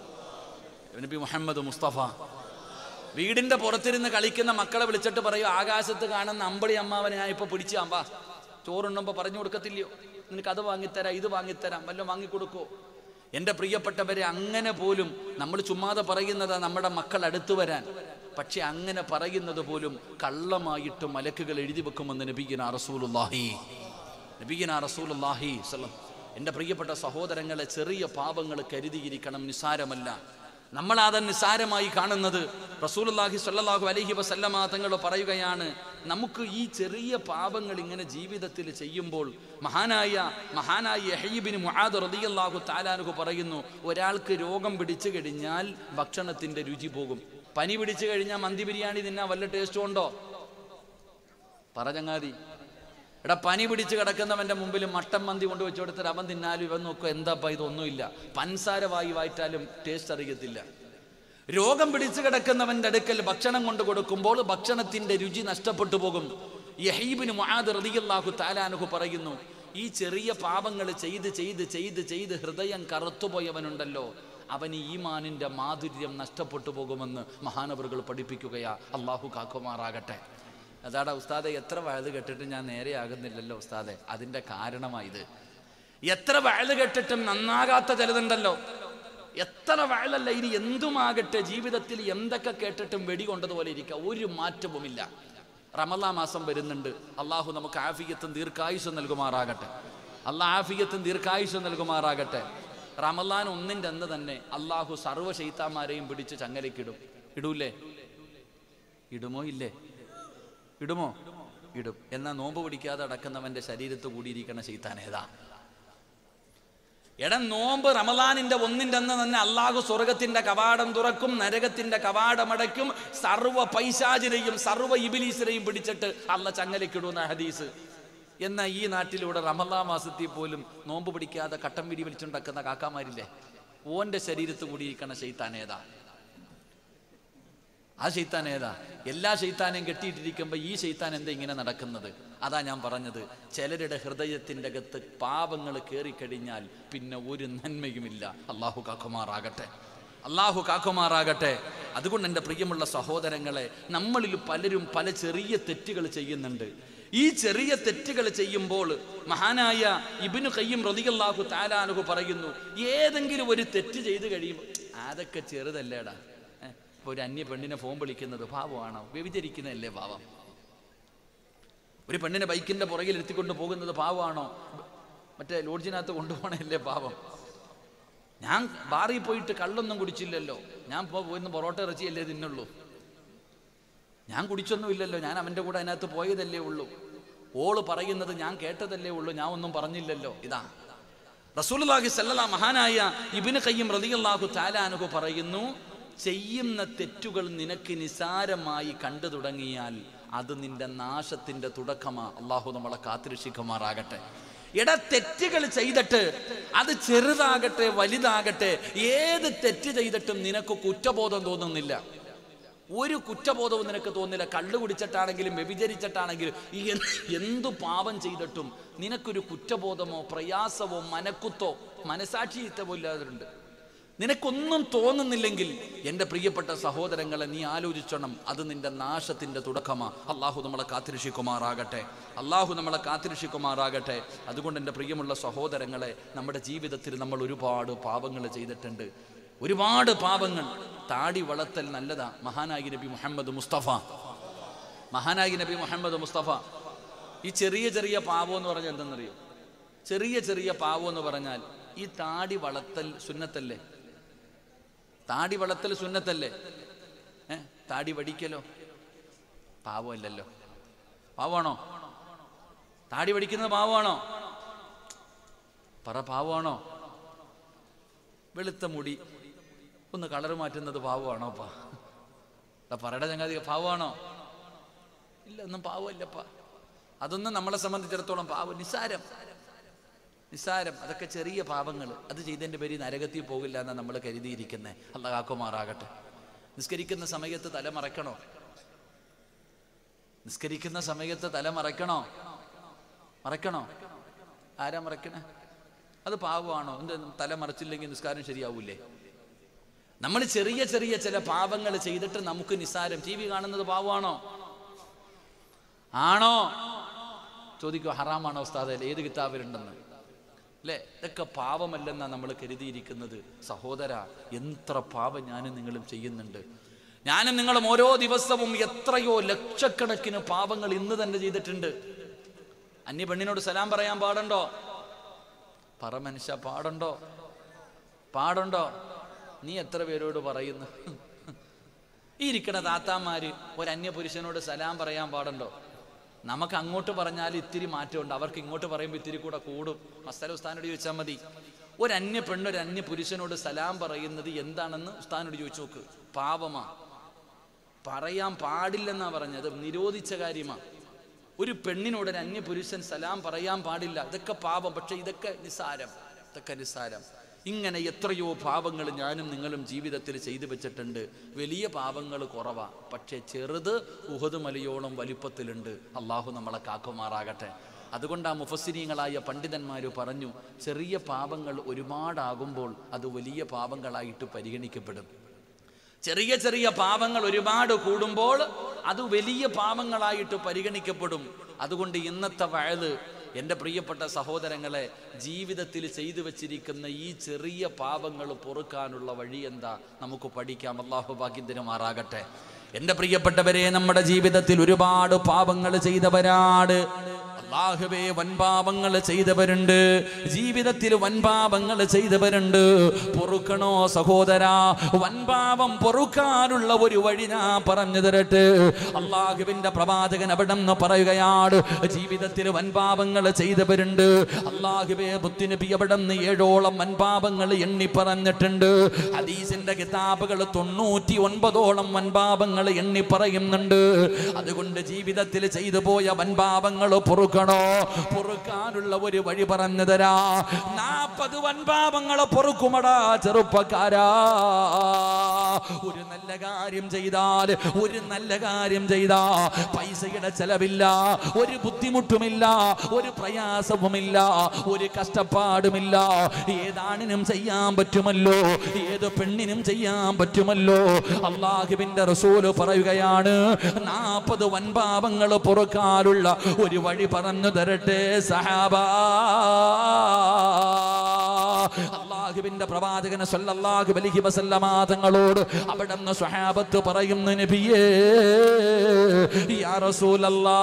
നബി മുഹമ്മദ് മുസ്തഫ വീടിന്റെ പുറത്തിരുന്ന് കളിക്കുന്ന മക്കളെ വിളിച്ചിട്ട് പറയും ആകാശത്ത് കാണുന്ന അമ്പളി അമ്മാവനെ ഞാൻ ഇപ്പൊ പിടിച്ചു അമ്പാ ചോറുണ്ണുമ്പോ പറഞ്ഞു കൊടുക്കത്തില്ലയോ നിനക്ക് അത് വാങ്ങിത്തരാം ഇത് വാങ്ങിത്തരാം വല്ലതും വാങ്ങിക്കൊടുക്കോ എൻ്റെ പ്രിയപ്പെട്ടവരെ അങ്ങനെ പോലും നമ്മൾ ചുമ്മാതെ പറയുന്നതാ നമ്മുടെ മക്കൾ അടുത്തു വരാൻ പക്ഷെ അങ്ങനെ പറയുന്നത് പോലും കള്ളമായിട്ട് മലക്കുകൾ എഴുതി വെക്കുമെന്ന് നബീന റസൂലുല്ലാഹി നബീന റസൂലുല്ലാഹി സ്വലം എൻ്റെ പ്രിയപ്പെട്ട സഹോദരങ്ങളെ ചെറിയ പാപങ്ങൾ കരുതിയിരിക്കണം നിസാരമല്ല നമ്മളത് നിസാരമായി കാണുന്നത് റസൂലുള്ളാഹി സ്വല്ലല്ലാഹു അലൈഹി വസല്ലമ തങ്ങൾ പറയുകയാണ് നമുക്ക് ഈ ചെറിയ പാപങ്ങൾ ഇങ്ങനെ ജീവിതത്തിൽ ചെയ്യുമ്പോൾ മഹാനായ മഹാനായ യഹീബിന് മുആദ് റളിയല്ലാഹു താലാനുഹു പറയുന്നു ഒരാൾക്ക് രോഗം പിടിച്ചു കഴിഞ്ഞാൽ ഭക്ഷണത്തിന്റെ രുചി പോകും പനി പിടിച്ചു കഴിഞ്ഞാൽ മന്തി ബിരിയാണി തിന്നാൻ വല്ല ടേസ്റ്റും ഉണ്ടോ പറഞ്ഞങ്ങാതി എടാ പനി പിടിച്ച് കിടക്കുന്നവന്റെ മുമ്പിൽ മട്ടൻ മന്തി കൊണ്ട് വെച്ച് കൊടുത്തിട്ട് അവൻ തിന്നാലും ഇവൻ നോക്കുക എന്താപ്പാ ഇതൊന്നുമില്ല പൻസാര വായി വായിട്ടാലും ടേസ്റ്റ് അറിയത്തില്ല രോഗം പിടിച്ചു കിടക്കുന്നവന്റെ അടുക്കൽ ഭക്ഷണം കൊണ്ട് കൊടുക്കുമ്പോൾ ഭക്ഷണത്തിന്റെ രുചി നഷ്ടപ്പെട്ടു പോകും യഹീബിന് മുആദ് റളിയല്ലാഹു താലാനുഹു പറയുന്നു ഈ ചെറിയ പാപങ്ങൾ ചെയ്ത് ചെയ്ത് ചെയ്ത് ചെയ്ത് ഹൃദയം കറുത്തുപോയവനുണ്ടല്ലോ അവന് ഈമാനിന്റെ മാധുര്യം നഷ്ടപ്പെട്ടു പോകുമെന്ന് മഹാനവറുകൾ പഠിപ്പിക്കുകയാ അള്ളാഹു കാക്കുമാറാകട്ടെ അതാടാ ഉസ്താദെ എത്ര വയത് കേട്ടിട്ട് ഞാൻ നേരെയാകുന്നില്ലല്ലോ ഉസ്താദെ അതിൻ്റെ കാരണമായത് എത്ര വയത് കേട്ടിട്ടും നന്നാകാത്ത ചിലതുണ്ടല്ലോ എത്ര വയലല്ല ഇനി എന്തുമാകട്ടെ ജീവിതത്തിൽ എന്തൊക്കെ കേട്ടിട്ടും വെടികൊണ്ടതുപോലെ ഇരിക്കുക ഒരു മാറ്റവുമില്ല റമലാ മാസം വരുന്നുണ്ട് അള്ളാഹു നമുക്ക് ആഫിയത്തും ദീർഘായുസ് നൽകുമാറാകട്ടെ അള്ളാഹ് ആഫിയത്തും ദീർഘായുസ് നൽകുമാറാകട്ടെ റമലാൻ ഒന്നിൻ്റെ അന്ന് തന്നെ അള്ളാഹു സർവ്വ ശൈത്താന്മാരെയും പിടിച്ച് ചങ്ങലക്കിടും ഇടൂലേ ഇടുമോ ഇല്ലേ ഇടുമോ ഇടും എന്നാൽ നോമ്പ് പിടിക്കാതെ അടക്കുന്നവന്റെ ശരീരത്ത് കൂടിയിരിക്കണ ശൈത്താൻ ഏതാ എടാ നോമ്പ് റമലാനിന്റെ ഒന്നിന്റെ അന്ന് തന്നെ അള്ളാഹു സ്വർഗത്തിന്റെ കവാടം തുറക്കും നരകത്തിന്റെ കവാടമടയ്ക്കും സർവ്വ പൈശാചിനെയും സർവ്വ ഇബിലീസിനെയും പിടിച്ചിട്ട് അള്ള ചങ്ങലക്കിടുന്ന ഹദീസ് എന്നാൽ ഈ നാട്ടിലൂടെ റമലാ മാസത്തിൽ പോലും നോമ്പ് പിടിക്കാതെ കട്ടം പിടി വലിച്ചുണ്ടാക്കുന്ന കാക്കാമാരില്ലേ ഓന്റെ ശരീരത്ത് കൂടിയിരിക്കണ ശൈത്താൻ ഏതാ ആ ശൈത്താൻ ഏതാ എല്ലാ ശൈത്താനെയും കെട്ടിയിട്ടിരിക്കുമ്പോൾ ഈ ശൈത്താൻ എന്താ ഇങ്ങനെ നടക്കുന്നത് അതാ ഞാൻ പറഞ്ഞത് ചിലരുടെ ഹൃദയത്തിൻ്റെ അകത്ത് പാപങ്ങൾ കയറിക്കഴിഞ്ഞാൽ പിന്നെ ഒരു നന്മയുമില്ല അള്ളാഹു കാക്കുമാറാകട്ടെ അള്ളാഹു കാക്കുമാറാകട്ടെ അതുകൊണ്ട് എൻ്റെ പ്രിയമുള്ള സഹോദരങ്ങളെ നമ്മളിൽ പലരും പല ചെറിയ തെറ്റുകൾ ചെയ്യുന്നുണ്ട് ഈ ചെറിയ തെറ്റുകൾ ചെയ്യുമ്പോൾ മഹാനായ ഇബിനു കയ്യും റതിയല്ലാഹു താലാനുഹു പറയുന്നു ഏതെങ്കിലും ഒരു തെറ്റ് ചെയ്ത് കഴിയുമ്പോൾ അതൊക്കെ ചെറുതല്ലേടാ ഏ, ഇപ്പൊ ഒരു അന്യ പെണ്ണിനെ ഫോൺ വിളിക്കുന്നത് പാവമാണോ വ്യഭിചരിക്കുന്നതല്ലേ പാവം ഒരു പെണ്ണിനെ ബൈക്കിന്റെ പുറകിൽ ഇരുത്തിക്കൊണ്ട് പോകുന്നത് പാവമാണോ മറ്റേ ലോഡ്ജിനകത്ത് കൊണ്ടുപോകണല്ലേ പാവം ഞാൻ ബാറിൽ പോയിട്ട് കള്ളൊന്നും കുടിച്ചില്ലല്ലോ ഞാൻ പോ- പോയിന്ന് പൊറോട്ട ഇറച്ചിയല്ലേ തിന്നുള്ളൂ ഞാൻ കുടിച്ചൊന്നുമില്ലല്ലോ ഞാൻ അവൻ്റെ കൂടെ അതിനകത്ത് പോയതല്ലേ ഉള്ളൂ ഓള് പറയുന്നത് ഞാൻ കേട്ടതല്ലേ ഉള്ളൂ ഞാൻ ഒന്നും പറഞ്ഞില്ലല്ലോ ഇതാ റസൂലുള്ളാഹി സല്ലല്ലാ മഹാനായ ഇബ്നു ഖയ്യിം റളിയല്ലാഹു തആലാനുഹു പറയുന്നു ചെയ്യുന്ന തെറ്റുകൾ നിനക്ക് നിസാരമായി കണ്ടു തുടങ്ങിയാൽ അത് നിന്റെ നാശത്തിന്റെ തുടക്കമാ അള്ളാഹു നമ്മളെ കാത്തിരക്ഷിക്കുമാറാകട്ടെ എടാ തെറ്റുകൾ ചെയ്തിട്ട് അത് ചെറുതാകട്ടെ വലുതാകട്ടെ ഏത് തെറ്റ് ചെയ്തിട്ടും നിനക്ക് കുറ്റബോധം തോന്നുന്നില്ല ഒരു കുറ്റബോധവും നിനക്ക് തോന്നില്ല കള്ളു കുടിച്ചിട്ടാണെങ്കിലും വ്യഭിചരിച്ചിട്ടാണെങ്കിലും ഈ എന്ത് എന്തു പാപം ചെയ്തിട്ടും നിനക്കൊരു കുറ്റബോധമോ പ്രയാസമോ മനക്കുത്തോ മനസാക്ഷിയിത്തമോ ഇല്ലാതുണ്ട് നിനക്കൊന്നും തോന്നുന്നില്ലെങ്കിൽ എൻ്റെ പ്രിയപ്പെട്ട സഹോദരങ്ങളെ നീ ആലോചിച്ചണം അത് നിന്റെ നാശത്തിൻ്റെ തുടക്കമാ അള്ളാഹു നമ്മളെ കാത്തിരക്ഷിക്കുമാറാകട്ടെ അള്ളാഹു നമ്മളെ കാത്തിരക്ഷിക്കുമാറാകട്ടെ അതുകൊണ്ട് എൻ്റെ പ്രിയമുള്ള സഹോദരങ്ങളെ നമ്മുടെ ജീവിതത്തിൽ നമ്മൾ ഒരുപാട് പാപങ്ങൾ ചെയ്തിട്ടുണ്ട് ഒരുപാട് പാപങ്ങൾ താടി വളർത്തൽ നല്ലതാ മഹാനായി നബി മുഹമ്മദ് മുസ്തഫ മഹാനായി നബി മുഹമ്മദ് മുസ്തഫ ഈ ചെറിയ ചെറിയ പാവം എന്ന് പറഞ്ഞാൽ എന്തെന്നറിയോ ചെറിയ ചെറിയ പാവം എന്ന് പറഞ്ഞാൽ ഈ താടി വളർത്തൽ സുന്നത്തല്ലേ താടി വളർത്തൽ സുന്നത്തല്ലേ ഏ താടി വടിക്കലോ പാവമല്ലല്ലോ പാവമാണോ താടി വടിക്കുന്നത് പാവമാണോ പറ പാവമാണോ വെളുത്ത മുടി ഒന്ന് കളർ മാറ്റുന്നത് പാവമാണോ പാ പറയുടെ ചങ്ങാതി പാവമാണോ ഇല്ല ഒന്നും പാവമല്ലപ്പാ അതൊന്നും നമ്മളെ സംബന്ധിച്ചിടത്തോളം പാവം നിസ്സാരം നിസ്സാരം അതൊക്കെ ചെറിയ പാപങ്ങൾ അത് ചെയ്തതിൻ്റെ പേര് നരകത്തിൽ പോകില്ല എന്നാണ് നമ്മൾ കരുതിയിരിക്കുന്നത് അല്ല കാക്കുമാറാകട്ടെ നിസ്കരിക്കുന്ന സമയത്ത് തല മറക്കണോ നിസ്കരിക്കുന്ന സമയത്ത് തല മറക്കണോ മറക്കണോ ആരാ മറക്കണേ അത് പാവമാണോ എന്ത് തല മറച്ചില്ലെങ്കിൽ നിസ്കാരം ശരിയാവൂലേ നമ്മൾ ചെറിയ ചെറിയ ചില പാപങ്ങൾ ചെയ്തിട്ട് നമുക്ക് നിസ്സാരം ടി വി കാണുന്നത് പാവമാണോ ആണോ ചോദിക്കോ ഹറാമാണോ ഉസ്താദ് ഏത് കിതാബിലുണ്ടെന്ന് അല്ലേ ഇതൊക്കെ പാപമല്ലെന്നാണ് നമ്മൾ കരുതിയിരിക്കുന്നത് സഹോദര എത്ര പാപം ഞാനും നിങ്ങളും ചെയ്യുന്നുണ്ട് ഞാനും നിങ്ങളും ഓരോ ദിവസവും എത്രയോ ലക്ഷക്കണക്കിന് പാപങ്ങൾ ഇന്ന് തന്നെ ചെയ്തിട്ടുണ്ട് അന്യ പെണ്ണിനോട് സലാം പറയാൻ പാടുണ്ടോ പറ മനുഷ്യ പാടുണ്ടോ പാടുണ്ടോ നീ എത്ര പേരോട് പറയുന്നു ഈ ഇരിക്കണ താത്താമാര് ഒരു അന്യ പുരുഷനോട് സലാം പറയാൻ പാടുണ്ടോ നമുക്ക് അങ്ങോട്ട് പറഞ്ഞാൽ ഇത്തിരി മാറ്റമുണ്ട് അവർക്ക് ഇങ്ങോട്ട് പറയുമ്പോൾ ഇത്തിരി കൂടെ കൂടും മസ്തല ഉസ്താനോട് ചോദിച്ചാൽ മതി ഒരു അന്യ പെണ്ണ് ഒരു അന്യ പുരുഷനോട് സലാം പറയുന്നത് എന്താണെന്ന് ഉസ്താനോട് ചോദിച്ചു നോക്ക് പാപമാ പറയാൻ പാടില്ലെന്നാ പറഞ്ഞത് നിരോധിച്ച കാര്യമാ ഒരു പെണ്ണിനോട് ഒരു അന്യ പുരുഷൻ സലാം പറയാൻ പാടില്ല ഇതൊക്കെ പാപം പക്ഷെ ഇതൊക്കെ നിസ്സാരം ഇതൊക്കെ നിസ്സാരം ഇങ്ങനെ എത്രയോ പാപങ്ങൾ ഞാനും നിങ്ങളും ജീവിതത്തിൽ ചെയ്തു വെച്ചിട്ടുണ്ട് വലിയ പാപങ്ങൾ കുറവാ പക്ഷേ ചെറുത് ഉഹദ് മലയോളം വലിപ്പത്തിലുണ്ട് അള്ളാഹു നമ്മളെ കാക്കുമാറാകട്ടെ അതുകൊണ്ട് ആ മുഫസ്സിനീങ്ങളായ പണ്ഡിതന്മാർ പറഞ്ഞു ചെറിയ പാപങ്ങൾ ഒരുപാടാകുമ്പോൾ അത് വലിയ പാപങ്ങളായിട്ട് പരിഗണിക്കപ്പെടും ചെറിയ ചെറിയ പാപങ്ങൾ ഒരുപാട് കൂടുമ്പോൾ അത് വലിയ പാപങ്ങളായിട്ട് പരിഗണിക്കപ്പെടും അതുകൊണ്ട് ഇന്നത്തെ വയത് എൻ്റെ പ്രിയപ്പെട്ട സഹോദരങ്ങളെ ജീവിതത്തിൽ ചെയ്തു വച്ചിരിക്കുന്ന ഈ ചെറിയ പാപങ്ങൾ പൊറുക്കാനുള്ള വഴി എന്താ നമുക്ക് പഠിക്കാം അള്ളാഹു ഭാഗ്യത്തിനുമാറാകട്ടെ എൻ്റെ പ്രിയപ്പെട്ടവരെ നമ്മുടെ ജീവിതത്തിൽ ഒരുപാട് പാപങ്ങൾ ചെയ്തവരാണ് അള്ളാഹുവേ വൻപാപങ്ങൾ ചെയ്തവരുണ്ട് ജീവിതത്തിൽ വൻപാപങ്ങൾ ചെയ്തവരുണ്ട് പൊറുക്കണോ സഹോദര വൻപാപം പൊറുക്കാനുള്ള ഒരു വഴി ഞാൻ പറഞ്ഞു തരട്ടെ അള്ളാഹുവിന്റെ പ്രവാചകൻ അവിടെ നിന്ന് പറയുകയാണ് ജീവിതത്തിൽ വൻപാപങ്ങൾ ചെയ്തവരുണ്ട് അള്ളാഹുവേ ബുദ്ധിനബി അവിടെ നിന്ന് ഏഴോളം വൻപാപങ്ങൾ എണ്ണി പറഞ്ഞിട്ടുണ്ട് ഹദീസിന്റെ കിതാബുകൾ തൊണ്ണൂറ്റി ഒൻപതോളം വൻപാപങ്ങൾ എണ്ണി പറയുന്നുണ്ട് അതുകൊണ്ട് ജീവിതത്തിൽ ചെയ്തു പോയ വൻപാപങ്ങൾ പൊറുക്കണം പൊറുക്കണോ പൊറുക്കാനുള്ള ഒരു വഴി പറഞ്ഞു തരാ നാപ്പത് വൻപാപങ്ങളെ പൊറുക്കുമടാ ചെറുപ്പക്കാരാ ഒരു നല്ല കാര്യം ചെയ്താൽ ഒരു നല്ല കാര്യം ചെയ്താ പൈസയുടെ ചെലവില്ല ഒരു ബുദ്ധിമുട്ടുമില്ല ഒരു പ്രയാസവുമില്ല ഒരു കഷ്ടപ്പാടുമില്ല ഏതാണിനും ചെയ്യാൻ പറ്റുമല്ലോ ഏത് പെണ്ണിനും ചെയ്യാൻ പറ്റുമല്ലോ അള്ളാഹുവിന്റെ റസൂല് പറയുകയാണ് നാൽപ്പത് വൻപാപങ്ങൾ പൊറുക്കാനുള്ള ഒരു വഴി പറഞ്ഞു തരട്ടെ സഹാബ അള്ളാഹുവിന്റെ പ്രവാചകന് സല്ലല്ലാഹു അലൈഹി വസല്ലമ തങ്ങളോട് അവിടുന്ന് സ്വഹാബത്ത് പറയുന്നു നബിയേ യാ റസൂലല്ലാ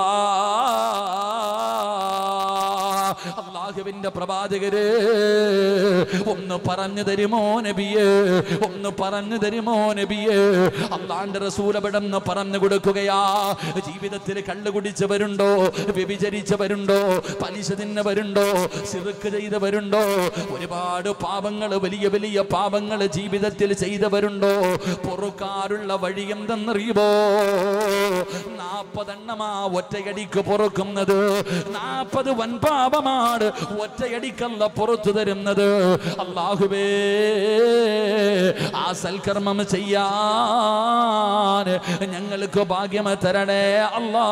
അള്ളാഹുവിന്റെ പ്രവാചകരെ ഒന്ന് പറഞ്ഞു തരുമോ നബിയേ ഒന്ന് പറഞ്ഞു തരുമോ നബിയേ അള്ളാന്റെ റസൂൽ അവിടെ നിന്ന് പറഞ്ഞു കൊടുക്കുകയാ ജീവിതത്തിൽ കള്ളു കുടിച്ചവരുണ്ടോ വ്യഭിചരിച്ചവരുണ്ടോ പലിശ തിന്നവരുണ്ടോ സിറുക്ക് ചെയ്തവരുണ്ടോ ഒരുപാട് പാപങ്ങൾ വലിയ വലിയ പാപങ്ങൾ ജീവിതത്തിൽ ചെയ്തവരുണ്ടോ പൊറുക്കാറുള്ള വഴി എന്തെന്നറിയുമോ നാപ്പതെണ്ണമാ ഒറ്റയടിക്ക് പൊറുക്കുന്നത് നാപ്പത് വൻപാപമാണ് ഒറ്റയടിക്കല്ല പുറത്തു തരുന്നത് അള്ളാഹുവേ ആ സൽക്കർമ്മം ചെയ്യാൻ ഞങ്ങൾക്ക് ഭാഗ്യം തരണേ അല്ലാ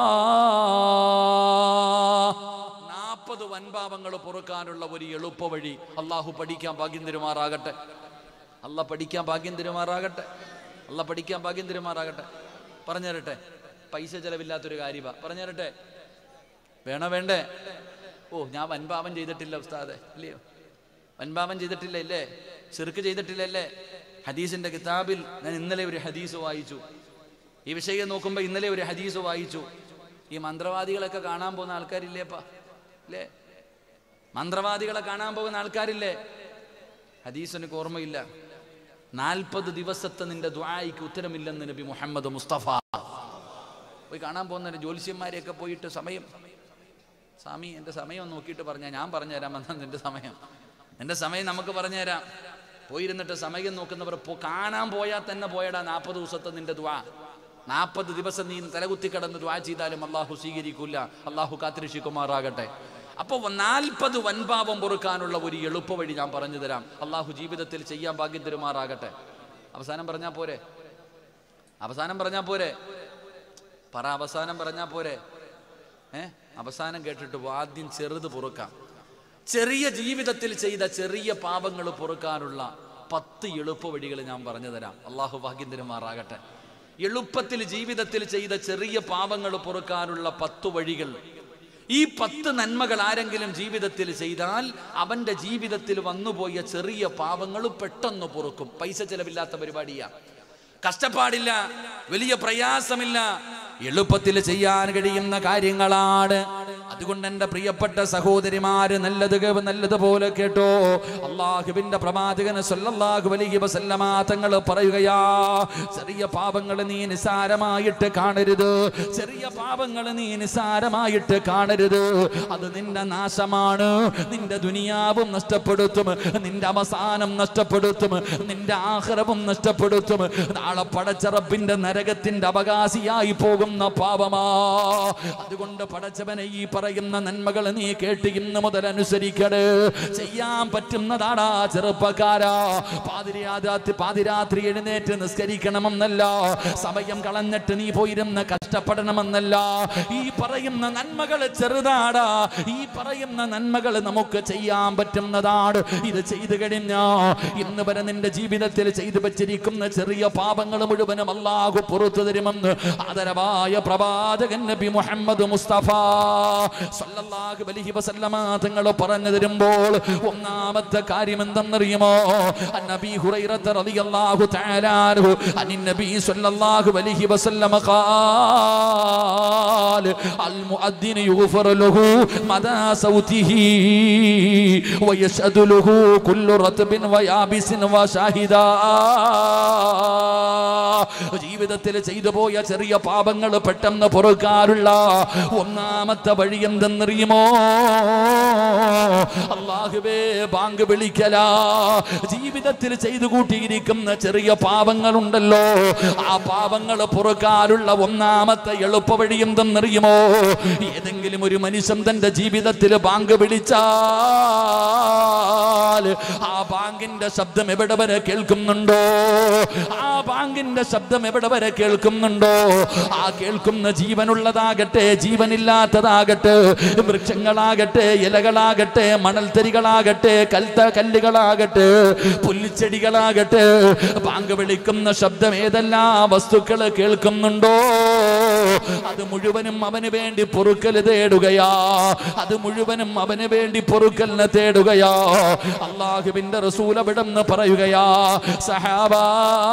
നാൽപ്പത് വൻപാപങ്ങൾ പൊറുക്കാനുള്ള ഒരു എളുപ്പ വഴി അള്ളാഹു പഠിക്കാൻ ഭാഗ്യം തരുമാറാകട്ടെ അല്ല പഠിക്കാൻ ഭാഗ്യം തരുമാറാകട്ടെ അല്ല പഠിക്കാൻ ഭാഗ്യം തരുമാറാകട്ടെ പറഞ്ഞു തരട്ടെ പൈസ ചെലവില്ലാത്തൊരു കാര്യമാ പറഞ്ഞു തരട്ടെ വേണോ വേണ്ടേ ഓ ഞാൻ വൻപാപം ചെയ്തിട്ടില്ല ഉസ്താദെ ഇല്ലയോ വൻപാപം ചെയ്തിട്ടില്ല ഇല്ലേ ചെറുക്ക് ചെയ്തിട്ടില്ല അല്ലേ ഹദീസിന്റെ കിതാബിൽ ഞാൻ ഇന്നലെ ഒരു ഹദീസ് വായിച്ചു ഈ വിഷയം നോക്കുമ്പോൾ ഇന്നലെ ഒരു ഹദീസ് വായിച്ചു ഈ മന്ത്രവാദികളൊക്കെ കാണാൻ പോകുന്ന ആൾക്കാരില്ലേപ്പാ ഇല്ലേ മന്ത്രവാദികളെ കാണാൻ പോകുന്ന ആൾക്കാരില്ലേ ഹദീസ് എനിക്ക് ഓർമ്മയില്ല നാൽപ്പത് ദിവസത്തെ നിന്റെ ദ്വായിക്ക് ഉത്തരമില്ലെന്ന് നബി മുഹമ്മദ് മുസ്തഫ പോയി കാണാൻ പോകുന്ന ജ്യോത്സ്യന്മാരെയൊക്കെ പോയിട്ട് സമയം സ്വാമി എൻ്റെ സമയം നോക്കിയിട്ട് പറഞ്ഞാൽ ഞാൻ പറഞ്ഞുതരാം എന്നാ നിന്റെ സമയം എൻ്റെ സമയം നമുക്ക് പറഞ്ഞുതരാം പോയിരുന്നിട്ട് സമയം നോക്കുന്നവർ പോ കാണാൻ പോയാൽ തന്നെ പോയടാ നാൽപ്പത് ദിവസത്തെ നിന്റെ ദ്വാ നാൽപ്പത് ദിവസം നീ തലകുത്തി കിടന്ന് ദ്വാ ചെയ്താലും അള്ളാഹു സ്വീകരിക്കൂല അള്ളാഹു കാത്തിരക്ഷിക്കുമാറാകട്ടെ അപ്പോൾ നാൽപ്പത് വൻപാപം പൊറുക്കാനുള്ള ഒരു എളുപ്പ വഴി ഞാൻ പറഞ്ഞു തരാം അള്ളാഹു ജീവിതത്തിൽ ചെയ്യാൻ ഭാഗ്യം തരുമാറാകട്ടെ അവസാനം പറഞ്ഞാൽ പോരെ അവസാനം പറഞ്ഞാൽ പോരെ പറ അവസാനം പറഞ്ഞാൽ പോരെ ഏ അവസാനം കേട്ടിട്ട് പോ. ആദ്യം ചെറുത് പൊറുക്കാം ചെറിയ ജീവിതത്തിൽ ചെയ്ത ചെറിയ പാപങ്ങൾ പൊറുക്കാനുള്ള പത്ത് എളുപ്പ വഴികൾ ഞാൻ പറഞ്ഞു തരാം അള്ളാഹു ഭാഗ്യം തരുമാറാകട്ടെ എളുപ്പത്തിൽ ജീവിതത്തിൽ ചെയ്ത ചെറിയ പാപങ്ങൾ പൊറുക്കാനുള്ള പത്ത് വഴികൾ ഈ പത്ത് നന്മകൾ ആരെങ്കിലും ജീവിതത്തിൽ ചെയ്താൽ അവന്റെ ജീവിതത്തിൽ വന്നുപോയ ചെറിയ പാപങ്ങൾ പെട്ടെന്ന് പൊറുക്കും പൈസ ചെലവില്ലാത്ത പരിപാടിയാ കഷ്ടപ്പാടില്ല വലിയ പ്രയാസമില്ല എളുപ്പത്തിൽ ചെയ്യാൻ കഴിയുന്ന കാര്യങ്ങളാണ് അതുകൊണ്ട് എൻ്റെ പ്രിയപ്പെട്ട സഹോദരിമാര് നല്ലത് കേ- നല്ലതുപോലെ കേട്ടോ അള്ളാഹുവിന്റെ പ്രവാചകന് സല്ലല്ലാഹു അലൈഹി വസല്ലമ തങ്ങൾ പറയുകയാ ചെറിയ പാപങ്ങൾ നീ നിസാരമായിട്ട് കാണരുത് ചെറിയ പാപങ്ങൾ നീ നിസാരമായിട്ട് കാണരുത് അത് നിന്റെ നാശമാണ് നിന്റെ ദുനിയാവും നഷ്ടപ്പെടുത്തും നിന്റെ അവസാനം നഷ്ടപ്പെടുത്തും നിന്റെ ആഹ്റവും നഷ്ടപ്പെടുത്തും നാളെ പടച്ചറപ്പിന്റെ നരകത്തിന്റെ അവകാശിയായി പോകുന്ന പാപമാ അതുകൊണ്ട് പടച്ചവനെ ഈ പറയുന്ന നന്മകൾ നീ കേട്ട് ഇന്ന് മുതൽ അനുസരിക്കട് ചെയ്യാൻ പറ്റുന്നതാടാ ചെറുപ്പക്കാരാ പാതിരാത്രി പാതിരാത്രി എഴുന്നേറ്റ് നിസ്കരിക്കണമെന്നല്ല സമയം കളഞ്ഞിട്ട് നീ പോയിരുന്ന് കഷ്ടപ്പെടണമെന്നല്ല ഈ പറയുന്ന നന്മകൾ ചെറുതാടാ ഈ പറയുന്ന നന്മകൾ നമുക്ക് ചെയ്യാൻ പറ്റുന്നതാണ് ഇത് ചെയ്തു കഴിഞ്ഞാ ഇന്ന് വരെ നിന്റെ ജീവിതത്തിൽ ചെയ്തു വെച്ചിരിക്കുന്ന ചെറിയ പാപങ്ങൾ മുഴുവനും അള്ളാഹു പുറത്തു തരുമെന്ന് ആദരവായ പ്രവാചകൻ നബി മുഹമ്മദ് മുസ്തഫ സല്ലല്ലാഹു അലൈഹി വസല്ലമ തങ്ങൾ പറഞ്ഞു തരുമ്പോൾ ഒന്നാമത്തെ കാര്യം എന്തെന്നറിയുമോ നബി ഹുറൈറത്ത് റളിയല്ലാഹു തആല അൻഹു അനി നബി സല്ലല്ലാഹു അലൈഹി വസല്ലമ قال المؤذن يغفر له مدى صوته ويشهد له كل رطب ويابس وشاهدا ജീവിതത്തിൽ ചെയ്തു പോയ ചെറിയ പാപങ്ങൾ പെട്ടെന്ന് പൊറുക്കാറുള്ള ഒന്നാമത്തെ വഴി എന്തെന്നറിയുമോ അള്ളാഹുവേ ബാങ്ക് വിളിക്കല ജീവിതത്തിൽ ചെയ്തു കൂട്ടിയിരിക്കുന്ന ചെറിയ പാപങ്ങളുണ്ടല്ലോ ആ പാപങ്ങൾ പൊറുക്കാനുള്ള ഒന്നാമത്തെ എളുപ്പ വഴി എന്തെന്നറിയുമോ ഏതെങ്കിലും ഒരു മനുഷ്യൻ തന്റെ ജീവിതത്തിൽ ബാങ്ക് വിളിച്ചാൽ ആ ബാങ്കിന്റെ ശബ്ദം എവിടെ വരെ കേൾക്കുന്നുണ്ടോ ആ ബാങ്കിന്റെ ശബ്ദം എവിടെ വരെ കേൾക്കുന്നുണ്ടോ ആ കേൾക്കുന്ന ജീവനുള്ളതാകട്ടെ ജീവനില്ലാത്തതാകട്ടെ വൃക്ഷങ്ങളാകട്ടെ ഇലകളാകട്ടെ മണൽത്തരികളാകട്ടെ കൽത്ത കല്ലുകളാകട്ടെ പുല്ലിച്ചെടികളാകട്ടെ ബാങ്ക് വിളിക്കുന്ന ശബ്ദം ഏതെല്ലാം വസ്തുക്കൾ കേൾക്കുന്നുണ്ടോ അത് മുഴുവനും അവന് വേണ്ടി പൊറുക്കൽ തേടുകയാ അത് മുഴുവനും അവന് വേണ്ടി പൊറുക്കലിന് തേടുകയാ അള്ളാഹുവിന്റെ റസൂൽ അവിടെന്ന് പറയുകയാ സഹാബാ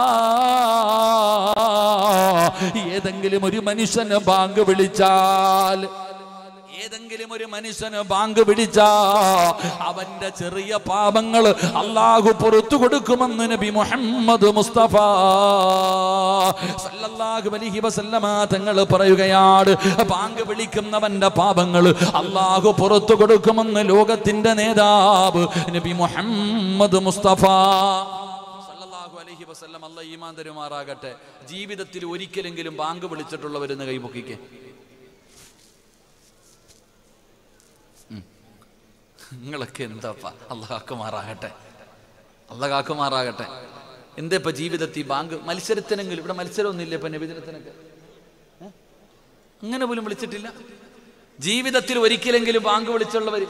ഏതെങ്കിലും ഒരു മനുഷ്യന് ബാങ്ക് വിളിച്ചാൽ ഏതെങ്കിലും ഒരു മനുഷ്യന് ബാങ്ക് പിടിച്ചാ അവന്റെ ചെറിയ പാപങ്ങൾ അള്ളാഹു പുറത്തു കൊടുക്കുമെന്ന് നബി മുഹമ്മദ് മുസ്തഫ സല്ലല്ലാഹു അലൈഹി വസല്ലമ തങ്ങൾ പറയുകയാണ് ബാങ്ക് വിളിക്കുന്നവന്റെ പാപങ്ങൾ അള്ളാഹു പുറത്തു കൊടുക്കുമെന്ന് ലോകത്തിന്റെ നേതാവ് നബി മുഹമ്മദ് മുസ്തഫ സല്ലല്ലാഹു അലൈഹി വസല്ലം അല്ല ഈമാൻ തരുമാറാകട്ടെ ജീവിതത്തിൽ ഒരിക്കലെങ്കിലും ബാങ്ക് വിളിച്ചിട്ടുള്ളവരെന്ന് കൈപൊക്കിക്കേ നിങ്ങളൊക്കെ എന്താപ്പാ അള്ളാഹ്ക്കുമാറാകട്ടെ അള്ളാഹ്ക്കുമാറാകട്ടെ എന്താ ഇപ്പൊ ജീവിതത്തിൽ ബാങ്ക് മത്സരത്തിനെങ്കിലും ഇവിടെ മത്സരമൊന്നുമില്ല ഇപ്പൊ നബിദിനത്തിനൊക്കെ ഏ? അങ്ങനെ പോലും വിളിച്ചിട്ടില്ല ജീവിതത്തിൽ ഒരിക്കലെങ്കിലും ബാങ്ക് വിളിച്ചുള്ളവർ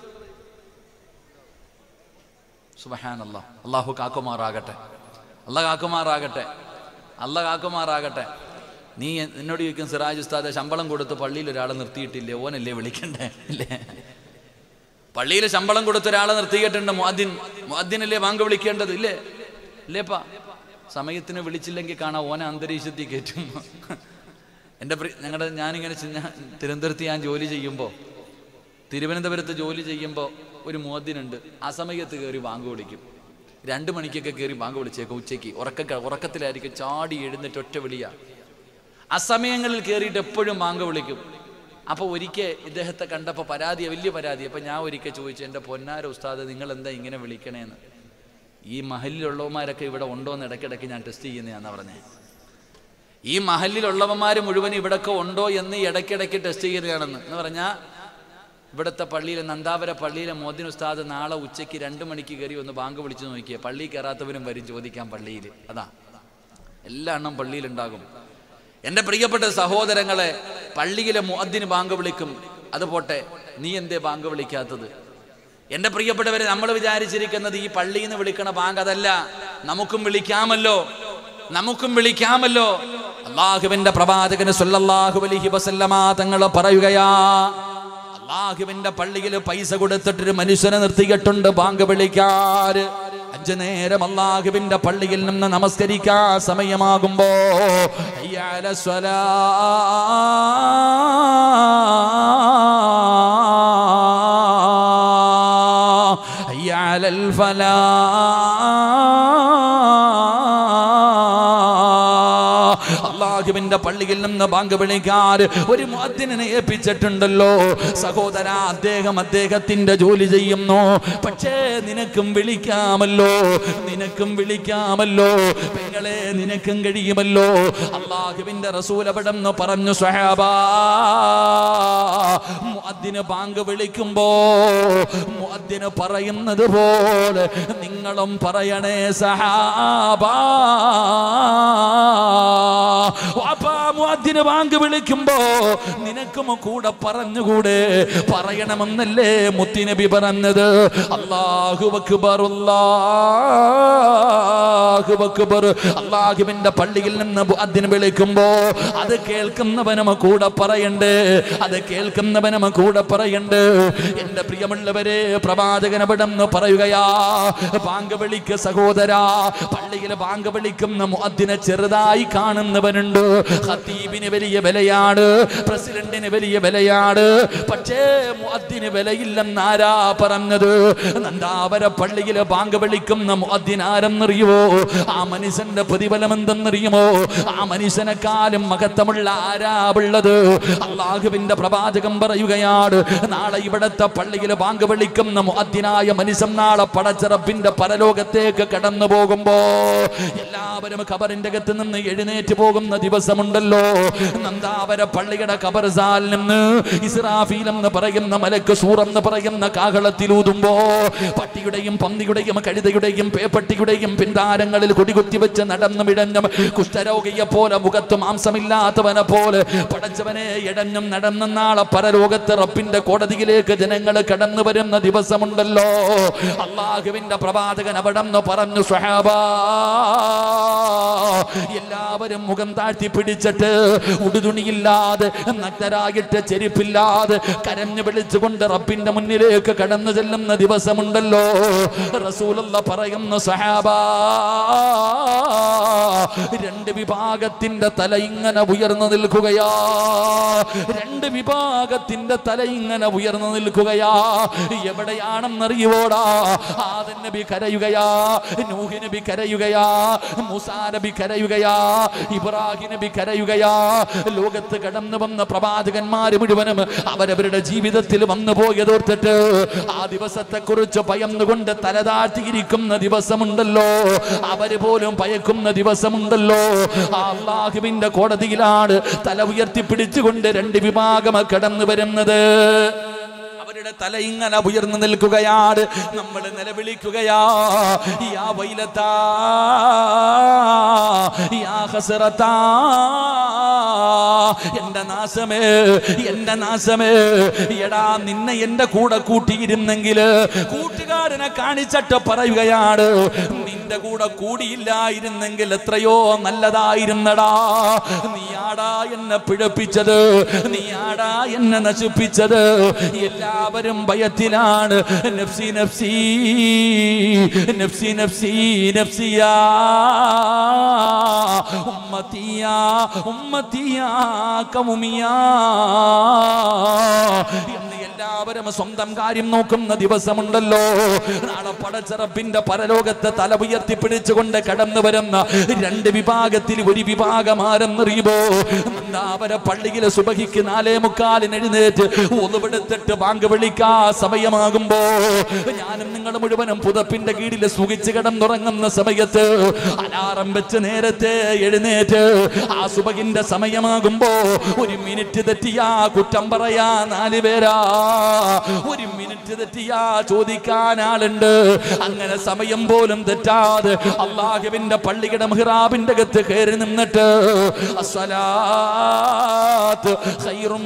സുബഹാൻ അള്ളാഹ് അള്ളാഹു കാക്കുമാറാകട്ടെ അല്ല കാക്കുമാറാകട്ടെ അല്ല കാക്കുമാറാകട്ടെ നീ എ- എന്നോട് ചോദിക്കും സിറാജ് ഉസ്താദെ ശമ്പളം കൊടുത്ത് പള്ളിയിൽ ഒരാളെ നിർത്തിയിട്ടില്ലേ ഓനല്ലേ വിളിക്കണ്ടേ ഇല്ലേ പള്ളിയിൽ ശമ്പളം കൊടുത്ത ഒരാളെ നിർത്തിയിട്ടുണ്ട് മുഅദ്ദിൻ മുഅദ്ദിനല്ലേ ബാങ്ക് വിളിക്കേണ്ടത് ഇല്ലേ ഇല്ലേപ്പാ സമയത്തിന് വിളിച്ചില്ലെങ്കിൽ കാണാം ഓനെ അന്തരീക്ഷത്തിൽ കയറ്റും എൻ്റെ ഞങ്ങളുടെ ഞാനിങ്ങനെ ചി- ഞാൻ തിരുവനന്തപുരത്ത് ഞാൻ ജോലി ചെയ്യുമ്പോൾ തിരുവനന്തപുരത്ത് ജോലി ചെയ്യുമ്പോൾ ഒരു മുഅദ്ദിനുണ്ട് ആ സമയത്ത് കയറി ബാങ്ക് വിളിക്കും രണ്ട് മണിക്കൊക്കെ കയറി ബാങ്ക് വിളിച്ചേക്കും ഉച്ചയ്ക്ക് ഉറക്ക ഉറക്കത്തിലായിരിക്കും ചാടി എഴുന്നേറ്റ് ഒറ്റ വിളിയാ അസമയങ്ങളിൽ കയറിയിട്ട് എപ്പോഴും ബാങ്ക് വിളിക്കും അപ്പോൾ ഒരിക്കൽ ഇദ്ദേഹത്തെ കണ്ടപ്പോൾ പരാതി വലിയ പരാതി അപ്പോൾ ഞാൻ ഒരിക്കൽ ചോദിച്ചു എൻ്റെ പൊന്നാര ഉസ്താദ് നിങ്ങൾ എന്താ ഇങ്ങനെ വിളിക്കണേന്ന് ഈ മഹലിലുള്ളവന്മാരൊക്കെ ഇവിടെ ഉണ്ടോ എന്ന് ഇടയ്ക്കിടയ്ക്ക് ഞാൻ ടെസ്റ്റ് ചെയ്യുന്നതാണെന്ന് പറഞ്ഞേ ഈ മഹലിലുള്ളവന്മാർ മുഴുവൻ ഇവിടൊക്കെ ഉണ്ടോ എന്ന് ഇടയ്ക്കിടയ്ക്ക് ടെസ്റ്റ് ചെയ്യുകയാണെന്ന് എന്ന് പറഞ്ഞാൽ ഇവിടുത്തെ പള്ളിയിലെ നന്ദാവര പള്ളിയിലെ മോദിൻ ഉസ്താദ് നാളെ ഉച്ചയ്ക്ക് രണ്ട് മണിക്ക് കയറി ഒന്ന് ബാങ്ക് വിളിച്ചു നോക്കിയേ പള്ളി കയറാത്തവരും വരും ചോദിക്കാൻ പള്ളിയിൽ അതാ എല്ലാ എണ്ണം പള്ളിയിലുണ്ടാകും എൻ്റെ പ്രിയപ്പെട്ട സഹോദരങ്ങളെ പള്ളിയിലെ മുഅദ്ദിന് ബാങ്ക് വിളിക്കും അത് പോട്ടെ നീ എന്തേ ബാങ്ക് വിളിക്കാത്തത് എൻ്റെ പ്രിയപ്പെട്ടവരെ നമ്മൾ വിചാരിച്ചിരിക്കുന്നത് ഈ പള്ളിയിൽ നിന്ന് വിളിക്കണ ബാങ്ക് അതല്ല നമുക്കും വിളിക്കാമല്ലോ നമുക്കും വിളിക്കാമല്ലോ അള്ളാഹുവിന്റെ പ്രവാചകന് സല്ലല്ലാഹു അലൈഹി വസല്ലമ തങ്ങൾ പറയുകയാ അള്ളാഹുവിന്റെ പള്ളിയിൽ പൈസ കൊടുത്തിട്ടൊരു മനുഷ്യനെ നിർത്തിയിട്ടുണ്ട് ബാങ്ക് വിളിക്കാറ് അഞ്ചു നേരം അള്ളാഹുവിന്റെ പള്ളിയിൽ നിന്ന് നമസ്കരിക്കാൻ സമയമാകുമ്പോ ഹയ്യാല സ്വലാ. ഹയ്യാലൽ ഫലാ. അള്ളാഹുവിന്റെ പള്ളിയിൽ നിന്ന് ബാങ്ക് വിളിക്കാർ ഒരു മുഅദ്ദിനെ ഏൽപ്പിച്ചിട്ടുണ്ടല്ലോ സഹോദര അദ്ദേഹം അദ്ദേഹത്തിന്റെ ജോലി ചെയ്യുന്നു പക്ഷേ നിനക്കും വിളിക്കാമല്ലോ നിനക്കും വിളിക്കാമല്ലോ പെങ്ങളെ നിനക്കും കഴിയുമല്ലോ അള്ളാഹുവിന്റെ റസൂൽ അവിടെ നിന്ന് പറഞ്ഞു സ്വഹാബാ മുഅദ്ദിന് ബാങ്ക് വിളിക്കുമ്പോ മുഅദ്ദിന് പറയുന്നത് പോലെ നിങ്ങളും പറയണേ സഹാബാ വാപ്പാ മുഅദ്ദിന് ബാങ്ക് വിളിക്കുമ്പോ നിനക്കും കൂടെ പറഞ്ഞുകൂടെ പറയണമെന്നല്ലേ മുത്തിനബി പറഞ്ഞത് അല്ലാഹു അക്ബർ അല്ലാഹു അക്ബർ അല്ലാഹുവിന്റെ പള്ളിയിൽ നിന്ന് മുഅദ്ദിന് വിളിക്കുമ്പോ അത് കേൾക്കുന്നവനും കൂടെ പറയണ്ട് അത് കേൾക്കുന്നവനും കൂടെ പറയണ്ട് എന്റെ പ്രിയമുള്ളവരെ പ്രവാചകൻ അവിടെന്ന് പറയുകയാ ബാങ്ക് വിളിക്ക സഹോദരാ പള്ളിയിലെ ബാങ്ക് വിളിക്കുന്ന മുഅദ്ദിനെ ചെറുതായി കാണുന്നവനുണ്ട് ഖത്തീബിന് വലിയ വിലയാണ് പ്രസിഡന്റിന് വലിയ വിലയാണ് പക്ഷേ മുഅദ്ദിന് വിലയില്ലെന്നാരാ പറഞ്ഞത് നന്ദാവര പള്ളിയിലെ ബാങ്ക് വിളിക്കുന്ന മുഅദ്ദിൻ ആരെന്നറിയുമോ ആ മനുഷ്യന്റെ പ്രതിഫലം എന്തെന്നറിയുമോ ആ മനുഷ്യനെക്കാളും മഹത്വമുള്ള ആരാ ഉള്ളത് അള്ളാഹുവിന്റെ പ്രവാചകം പറയുകയാണ് നാളെ ഇവിടത്തെ പള്ളിയിൽ ബാങ്ക് വിളിക്കുന്ന മുഅദ്ദിനായ മനുഷ്യൻ നാളെ പടച്ചിറപ്പിന്റെ പരലോകത്തേക്ക് കടന്നു പോകുമ്പോ എല്ലാവരും ഖബറിന്റെ അകത്ത് നിന്ന് എഴുന്നേറ്റ് പോകുന്ന ദിവസമുണ്ടല്ലോ നന്ദാവര പള്ളിയുടെ ഖബർസാൽ നിന്ന് ഇസ്രാഫീൽ എന്ന് പറയുന്ന മലക്ക് സൂർ എന്ന് പറയുന്ന കാഹളത്തിലൂതുമ്പോ പട്ടിയുടെയും പന്നിയുടെയും കഴുതയുടെയും പേപ്പട്ടിയുടെയും പിന്താരങ്ങളിൽ കൊടികുത്തി വെച്ച് നടന്നു ഇടഞ്ഞും കുഷ്ഠരോഗിയെ പോലെ മുഖത്ത് മാംസമില്ലാത്തവനെ പോലെ പടച്ചവനെ ഇടഞ്ഞും നടന്ന നാളെ പരലോകത്ത് റബ്ബിന്റെ കോടതിയിലേക്ക് ജനങ്ങൾ കടന്നു വരുന്ന ദിവസമുണ്ടല്ലോ അള്ളാഹുവിന്റെ പ്രവാചകൻ അവിടെ നിന്ന് പറഞ്ഞു സ്വഹാബാ എല്ലാവരും മുഖം താഴ്ത്തി പിടിച്ചിട്ട് ഉടുതുണിയില്ലാതെ നഗ്നരായിട്ട് ചെരുപ്പില്ലാതെ കരഞ്ഞു വിളിച്ചുകൊണ്ട് റബ്ബിന്റെ മുന്നിലേക്ക് കടന്നു ചെല്ലുന്ന ദിവസമുണ്ടല്ലോ റസൂലുള്ള പറയുന്നു സഹാബാ രണ്ട് വിഭാഗത്തിന്റെ തല ഇങ്ങനെ ഉയർന്നു നിൽക്കുകയാ രണ്ട് വിഭാഗത്തിന്റെ തല ഇങ്ങനെ ഉയർന്നു നിൽക്കുകയാ എവിടെയാണെന്നറിയുവോടാ ആദൻ നബി കരയുകയാ നൂഹ് നബി കരയുകയാ മൂസാ നബി കരയുകയാ ഇബ്രാഹിം നബി കരയുകയാ ലോകത്ത് കടന്നു വന്ന പ്രവാചകന്മാര് മുഴുവനും അവരവരുടെ ജീവിതത്തിൽ വന്നു പോയതോർത്തിട്ട് ആ ദിവസത്തെ കുറിച്ച് ഭയന്നുകൊണ്ട് തലതാഴ്ത്തിയിരിക്കുന്ന ദിവസമുണ്ടല്ലോ അവര് പോലും ഭയക്കുന്ന ദിവസമുണ്ടല്ലോ ആ അള്ളാഹുവിന്റെ കോടതിയിലാണ് തല ഉയർത്തിപ്പിടിച്ചുകൊണ്ട് രണ്ട് വിഭാഗം കടന്നു വരുന്നത് അവരുടെ തല ഇങ്ങനെ ഉയർന്നു നിൽക്കുകയാണ് നമ്മൾ നിലവിളിക്കുകയാ യാ വൈലത്താ യാ ഹസറത്താ എന്റെ നാശമേ എന്റെ നാശമേ എടാ നിന്നെ എന്റെ കൂടെ കൂട്ടിയിരുന്നെങ്കിൽ കൂട്ടുകാരനെ കാണിച്ചിട്ട് പറയുകയാണ് നിന്റെ കൂടെ കൂടിയില്ലായിരുന്നെങ്കിൽ എത്രയോ നല്ലതായിരുന്നടാ നീയാടാ എന്നെ പിഴപ്പിച്ചത് നീയാടാ എന്നെ നശിപ്പിച്ചത് എല്ലാവരും ഭയത്തിലാണ് നഫ്സി നഫ്സി നഫ്സി നഫ്സി നഫ്സിയാ ഉമ്മത്തിയാ ഉമ്മത്തിയാ കൗമിയാ എന്ന് എല്ലാവരും എല്ലാവരും സ്വന്തം കാര്യം നോക്കുന്ന ദിവസമുണ്ടല്ലോ നാളെ പടച്ചറപ്പിന്റെ പരലോകത്തെ തല ഉയർത്തിപ്പിടിച്ചുകൊണ്ട് കടന്നു വരുന്ന രണ്ട് വിഭാഗത്തിൽ ഒരു വിഭാഗം ആരെന്നറിയുമോ അവരെ പള്ളിയിലെ സുബഹിക്ക് നാലേ മുക്കാലിന് എഴുന്നേറ്റ് ഒന്നുപെടുത്തിട്ട് ബാങ്ക് വിളിക്കാ സമയമാകുമ്പോ ഞാനും നിങ്ങൾ മുഴുവനും പുതപ്പിന്റെ കീഴിൽ സുഖിച്ച് കിടന്നുറങ്ങുന്ന സമയത്ത് അലാറം വെച്ച് നേരത്തെ എഴുന്നേറ്റ് ആ സുബഹിന്റെ സമയമാകുമ്പോ ഒരു മിനിറ്റ് തെറ്റിയാ കുറ്റം പറയാ നാല് പേരാ ഒരു മിനിറ്റ് തെറ്റിയാ ചോദിക്കാൻ ആളുണ്ട് അങ്ങനെ സമയം പോലും തെറ്റാതെ അള്ളാഹുവിന്റെ പള്ളിയുടെ മിഹ്റാബിന്റെ അകത്ത് കയറി നിന്നിട്ട് അസ്സലാത്ത് ഖൈറും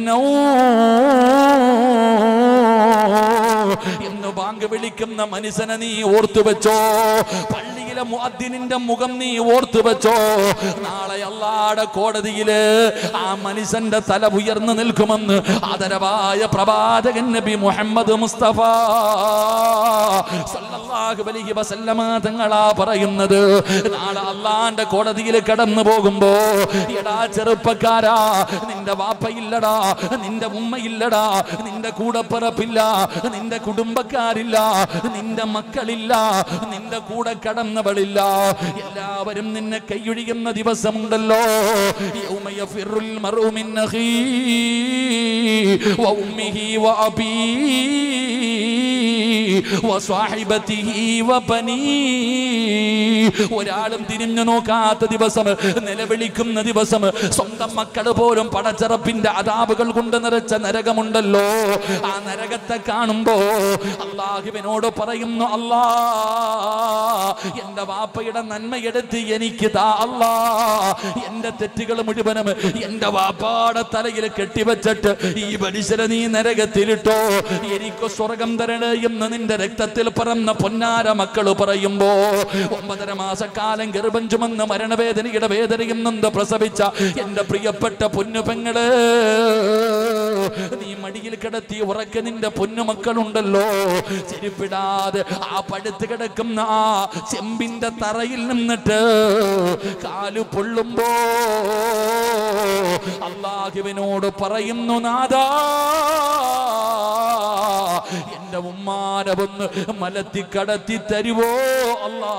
മിനന്നൗം എന്ന് ബാങ്ക് വിളിക്കുന്ന മനുഷ്യനെ നീ ഓർത്തു വെച്ചോ പള്ളിയിലെ മുഅദ്ദിനിന്റെ മുഖം നീ ഓർത്തു വെച്ചോ നാളെ അള്ളാടെ കോടതിയില് ആ മനുഷ്യന്റെ തല ഉയർന്നു നിൽക്കുമെന്ന് ആദരവായ പ്രവാചകൻ നബി മുഹമ്മദ് മുസ്തഫ സല്ലല്ലാഹു അലൈഹി വസല്ലമ തങ്ങളാ പറയുന്നത് നാളെ അള്ളാന്റെ കോടതിയിൽ കടന്നു പോകുമ്പോ എടാ ചെറുപ്പക്കാരാ നിന്റെ വാപ്പയില്ലടാ നിന്റെ ഉമ്മയില്ലടാ നിന്റെ കൂടപ്പിറപ്പില്ല നിന്റെ കുടുംബക്കാരില്ല നിന്റെ മക്കളില്ല നിന്റെ കൂടെ കടന്നവളില്ല എല്ലാവരും നിന്നെ കൈയൊഴിയുന്ന ദിവസമുണ്ടല്ലോ യൗമ യഫിറുൽ മർഉ മിൻ അഖീ വ ഉമ്മിഹി വ അബീ വസ്വാഹിബത്തിഹി വബനീ ഒരാളും തിരിഞ്ഞു നോക്കാത്ത ദിവസം നിലവിളിക്കുന്ന ദിവസം സ്വന്തം മക്കൾ പോലും പടച്ചറപ്പിന്റെ അതാപുകൾ കൊണ്ട് നിറച്ച നരകമുണ്ടല്ലോ ആ നരകത്തെ കാണുമ്പോ അള്ളാഹുവിനോട് പറയുന്നു അല്ലാ എന്റെ വാപ്പയുടെ നന്മയെടുത്ത് എനിക്ക് താ അല്ലാ എന്റെ തെറ്റുകൾ മുഴുവനും എന്റെ വാപ്പാടെ തലയിൽ കെട്ടിവെച്ചിട്ട് ഈ മനുഷ്യരെ നീ നരകത്തിലിട്ടോ എനിക്ക് സ്വർഗം തരണേ എന്ന് നിന്റെ രക്തത്തിൽ പറന്ന പൊന്നാര മക്കള് പറയുമ്പോ ഒമ്പതര മാസക്കാലം ഗർഭം ചുമന്ന് മരണവേദനയുടെ വേദനയും നിന്ന് പ്രസവിച്ച എന്റെ പ്രിയപ്പെട്ട പൊന്നു പെങ്ങള് നീ മടിയിൽ കിടത്തി ഉറക്ക നിന്റെ പൊന്നുമക്കളുണ്ടല്ലോ ചെരുപ്പിടാതെ ആ പടുത്ത് കിടക്കുന്ന ആ ചെമ്പിന്റെ തറയിൽ നിന്നിട്ട് കാലു പൊള്ളുമ്പോ അള്ളാഹുവിനോട് പറയുന്നു നാദാ എന്റെ ഉമ്മാനെ ഒന്ന് മലത്തി കടത്തി തരുവോ അല്ലാ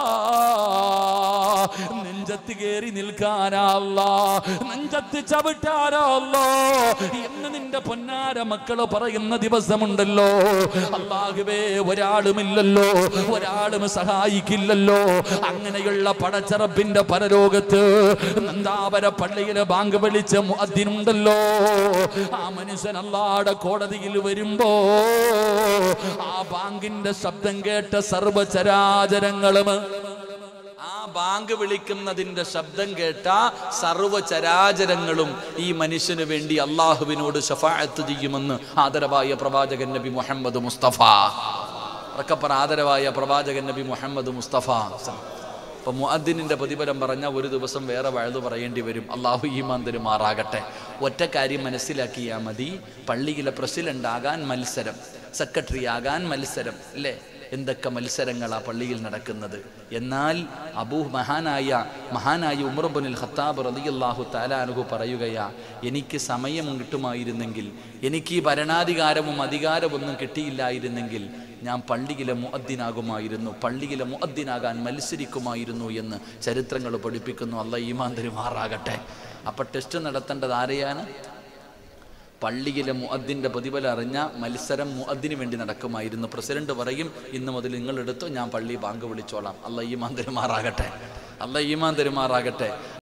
നെഞ്ചത്ത് കയറി നിൽക്കാനാ അല്ലാ നെഞ്ചത്ത് ചവിട്ടാനാ അല്ലാ എന്ന് നിന്റെ പൊന്നാര മക്കള് പറയുന്ന ദിവസമുണ്ടല്ലോ അള്ളാഹുവേ ഒരാളുമില്ലല്ലോ ഒരാളും സഹായിക്കില്ലല്ലോ അങ്ങനെയുള്ള പടച്ചറപ്പിന്റെ പരലോകത്ത് നന്ദാവര പള്ളിയിലെ ബാങ്ക് വിളിച്ച മുഅദ്ദിനുണ്ടല്ലോ ആ മനുഷ്യൻ അല്ലാടെ കോടതിയിൽ വരുമ്പോ ആ ബാങ്കിന്റെ ശബ്ദം കേട്ട സർവചരാചരങ്ങളും ആ ബാങ്ക് വിളിക്കുന്നതിന്റെ ശബ്ദം കേട്ട സർവചരാചരങ്ങളും ഈ മനുഷ്യന് വേണ്ടി അള്ളാഹുവിനോട് ഷഫായത്ത് ചെയ്യുമെന്ന് ആദരവായ പ്രവാചകൻ നബി മുഹമ്മദ് മുസ്തഫ ഉറക്കപ്പറ ആദരവായ പ്രവാചകൻ നബി മുഹമ്മദ് മുസ്തഫ അപ്പൊ മുഅദ്ദിനിന്റെ പ്രതിഫലം പറഞ്ഞ ഒരു ദിവസം വേറെ വഴുതു പറയേണ്ടി വരും അള്ളാഹു ഈമാൻ തരുമാറാകട്ടെ ഒറ്റ കാര്യം മനസ്സിലാക്കിയാൽ മതി പള്ളിയിലെ പ്രസിഡന്റ് ആകാൻ മത്സരം സെക്രട്ടറി ആകാൻ മത്സരം അല്ലേ എന്തൊക്കെ മത്സരങ്ങളാ പള്ളിയിൽ നടക്കുന്നത് എന്നാൽ അബൂ മഹാനായ മഹാനായ ഉമർബുനിൽ ഖത്താബ് റളിയല്ലാഹു താലാനുഹു പറയുകയാ എനിക്ക് സമയം കിട്ടുമായിരുന്നെങ്കിൽ എനിക്ക് ഈ ഭരണാധികാരവും അധികാരമൊന്നും കിട്ടിയില്ലായിരുന്നെങ്കിൽ ഞാൻ പള്ളിയിലെ മുഅദ്ദിനാകുമായിരുന്നു പള്ളിയിലെ മുഅദ്ദിനാകാൻ മത്സരിക്കുമായിരുന്നു എന്ന് ചരിത്രങ്ങൾ പഠിപ്പിക്കുന്നു അല്ല ഈമാൻ തരുമാറാകട്ടെ അപ്പം ടെസ്റ്റ് നടത്തേണ്ടത് ആരെയാണ് പള്ളിയിലെ മുഅദ്ദിൻ്റെ പ്രതിഫലം അറിഞ്ഞ മത്സരം മുഅദ്ദിന് വേണ്ടി നടക്കുമായിരുന്നു പ്രസിഡന്റ് പറയും ഇന്ന് മുതൽ നിങ്ങളെടുത്തോ ഞാൻ പള്ളി ബാങ്ക് വിളിച്ചോളാം അല്ല ഈമാൻ തരുമാറാകട്ടെ അല്ല ഈമാൻ തരുമാറാകട്ടെ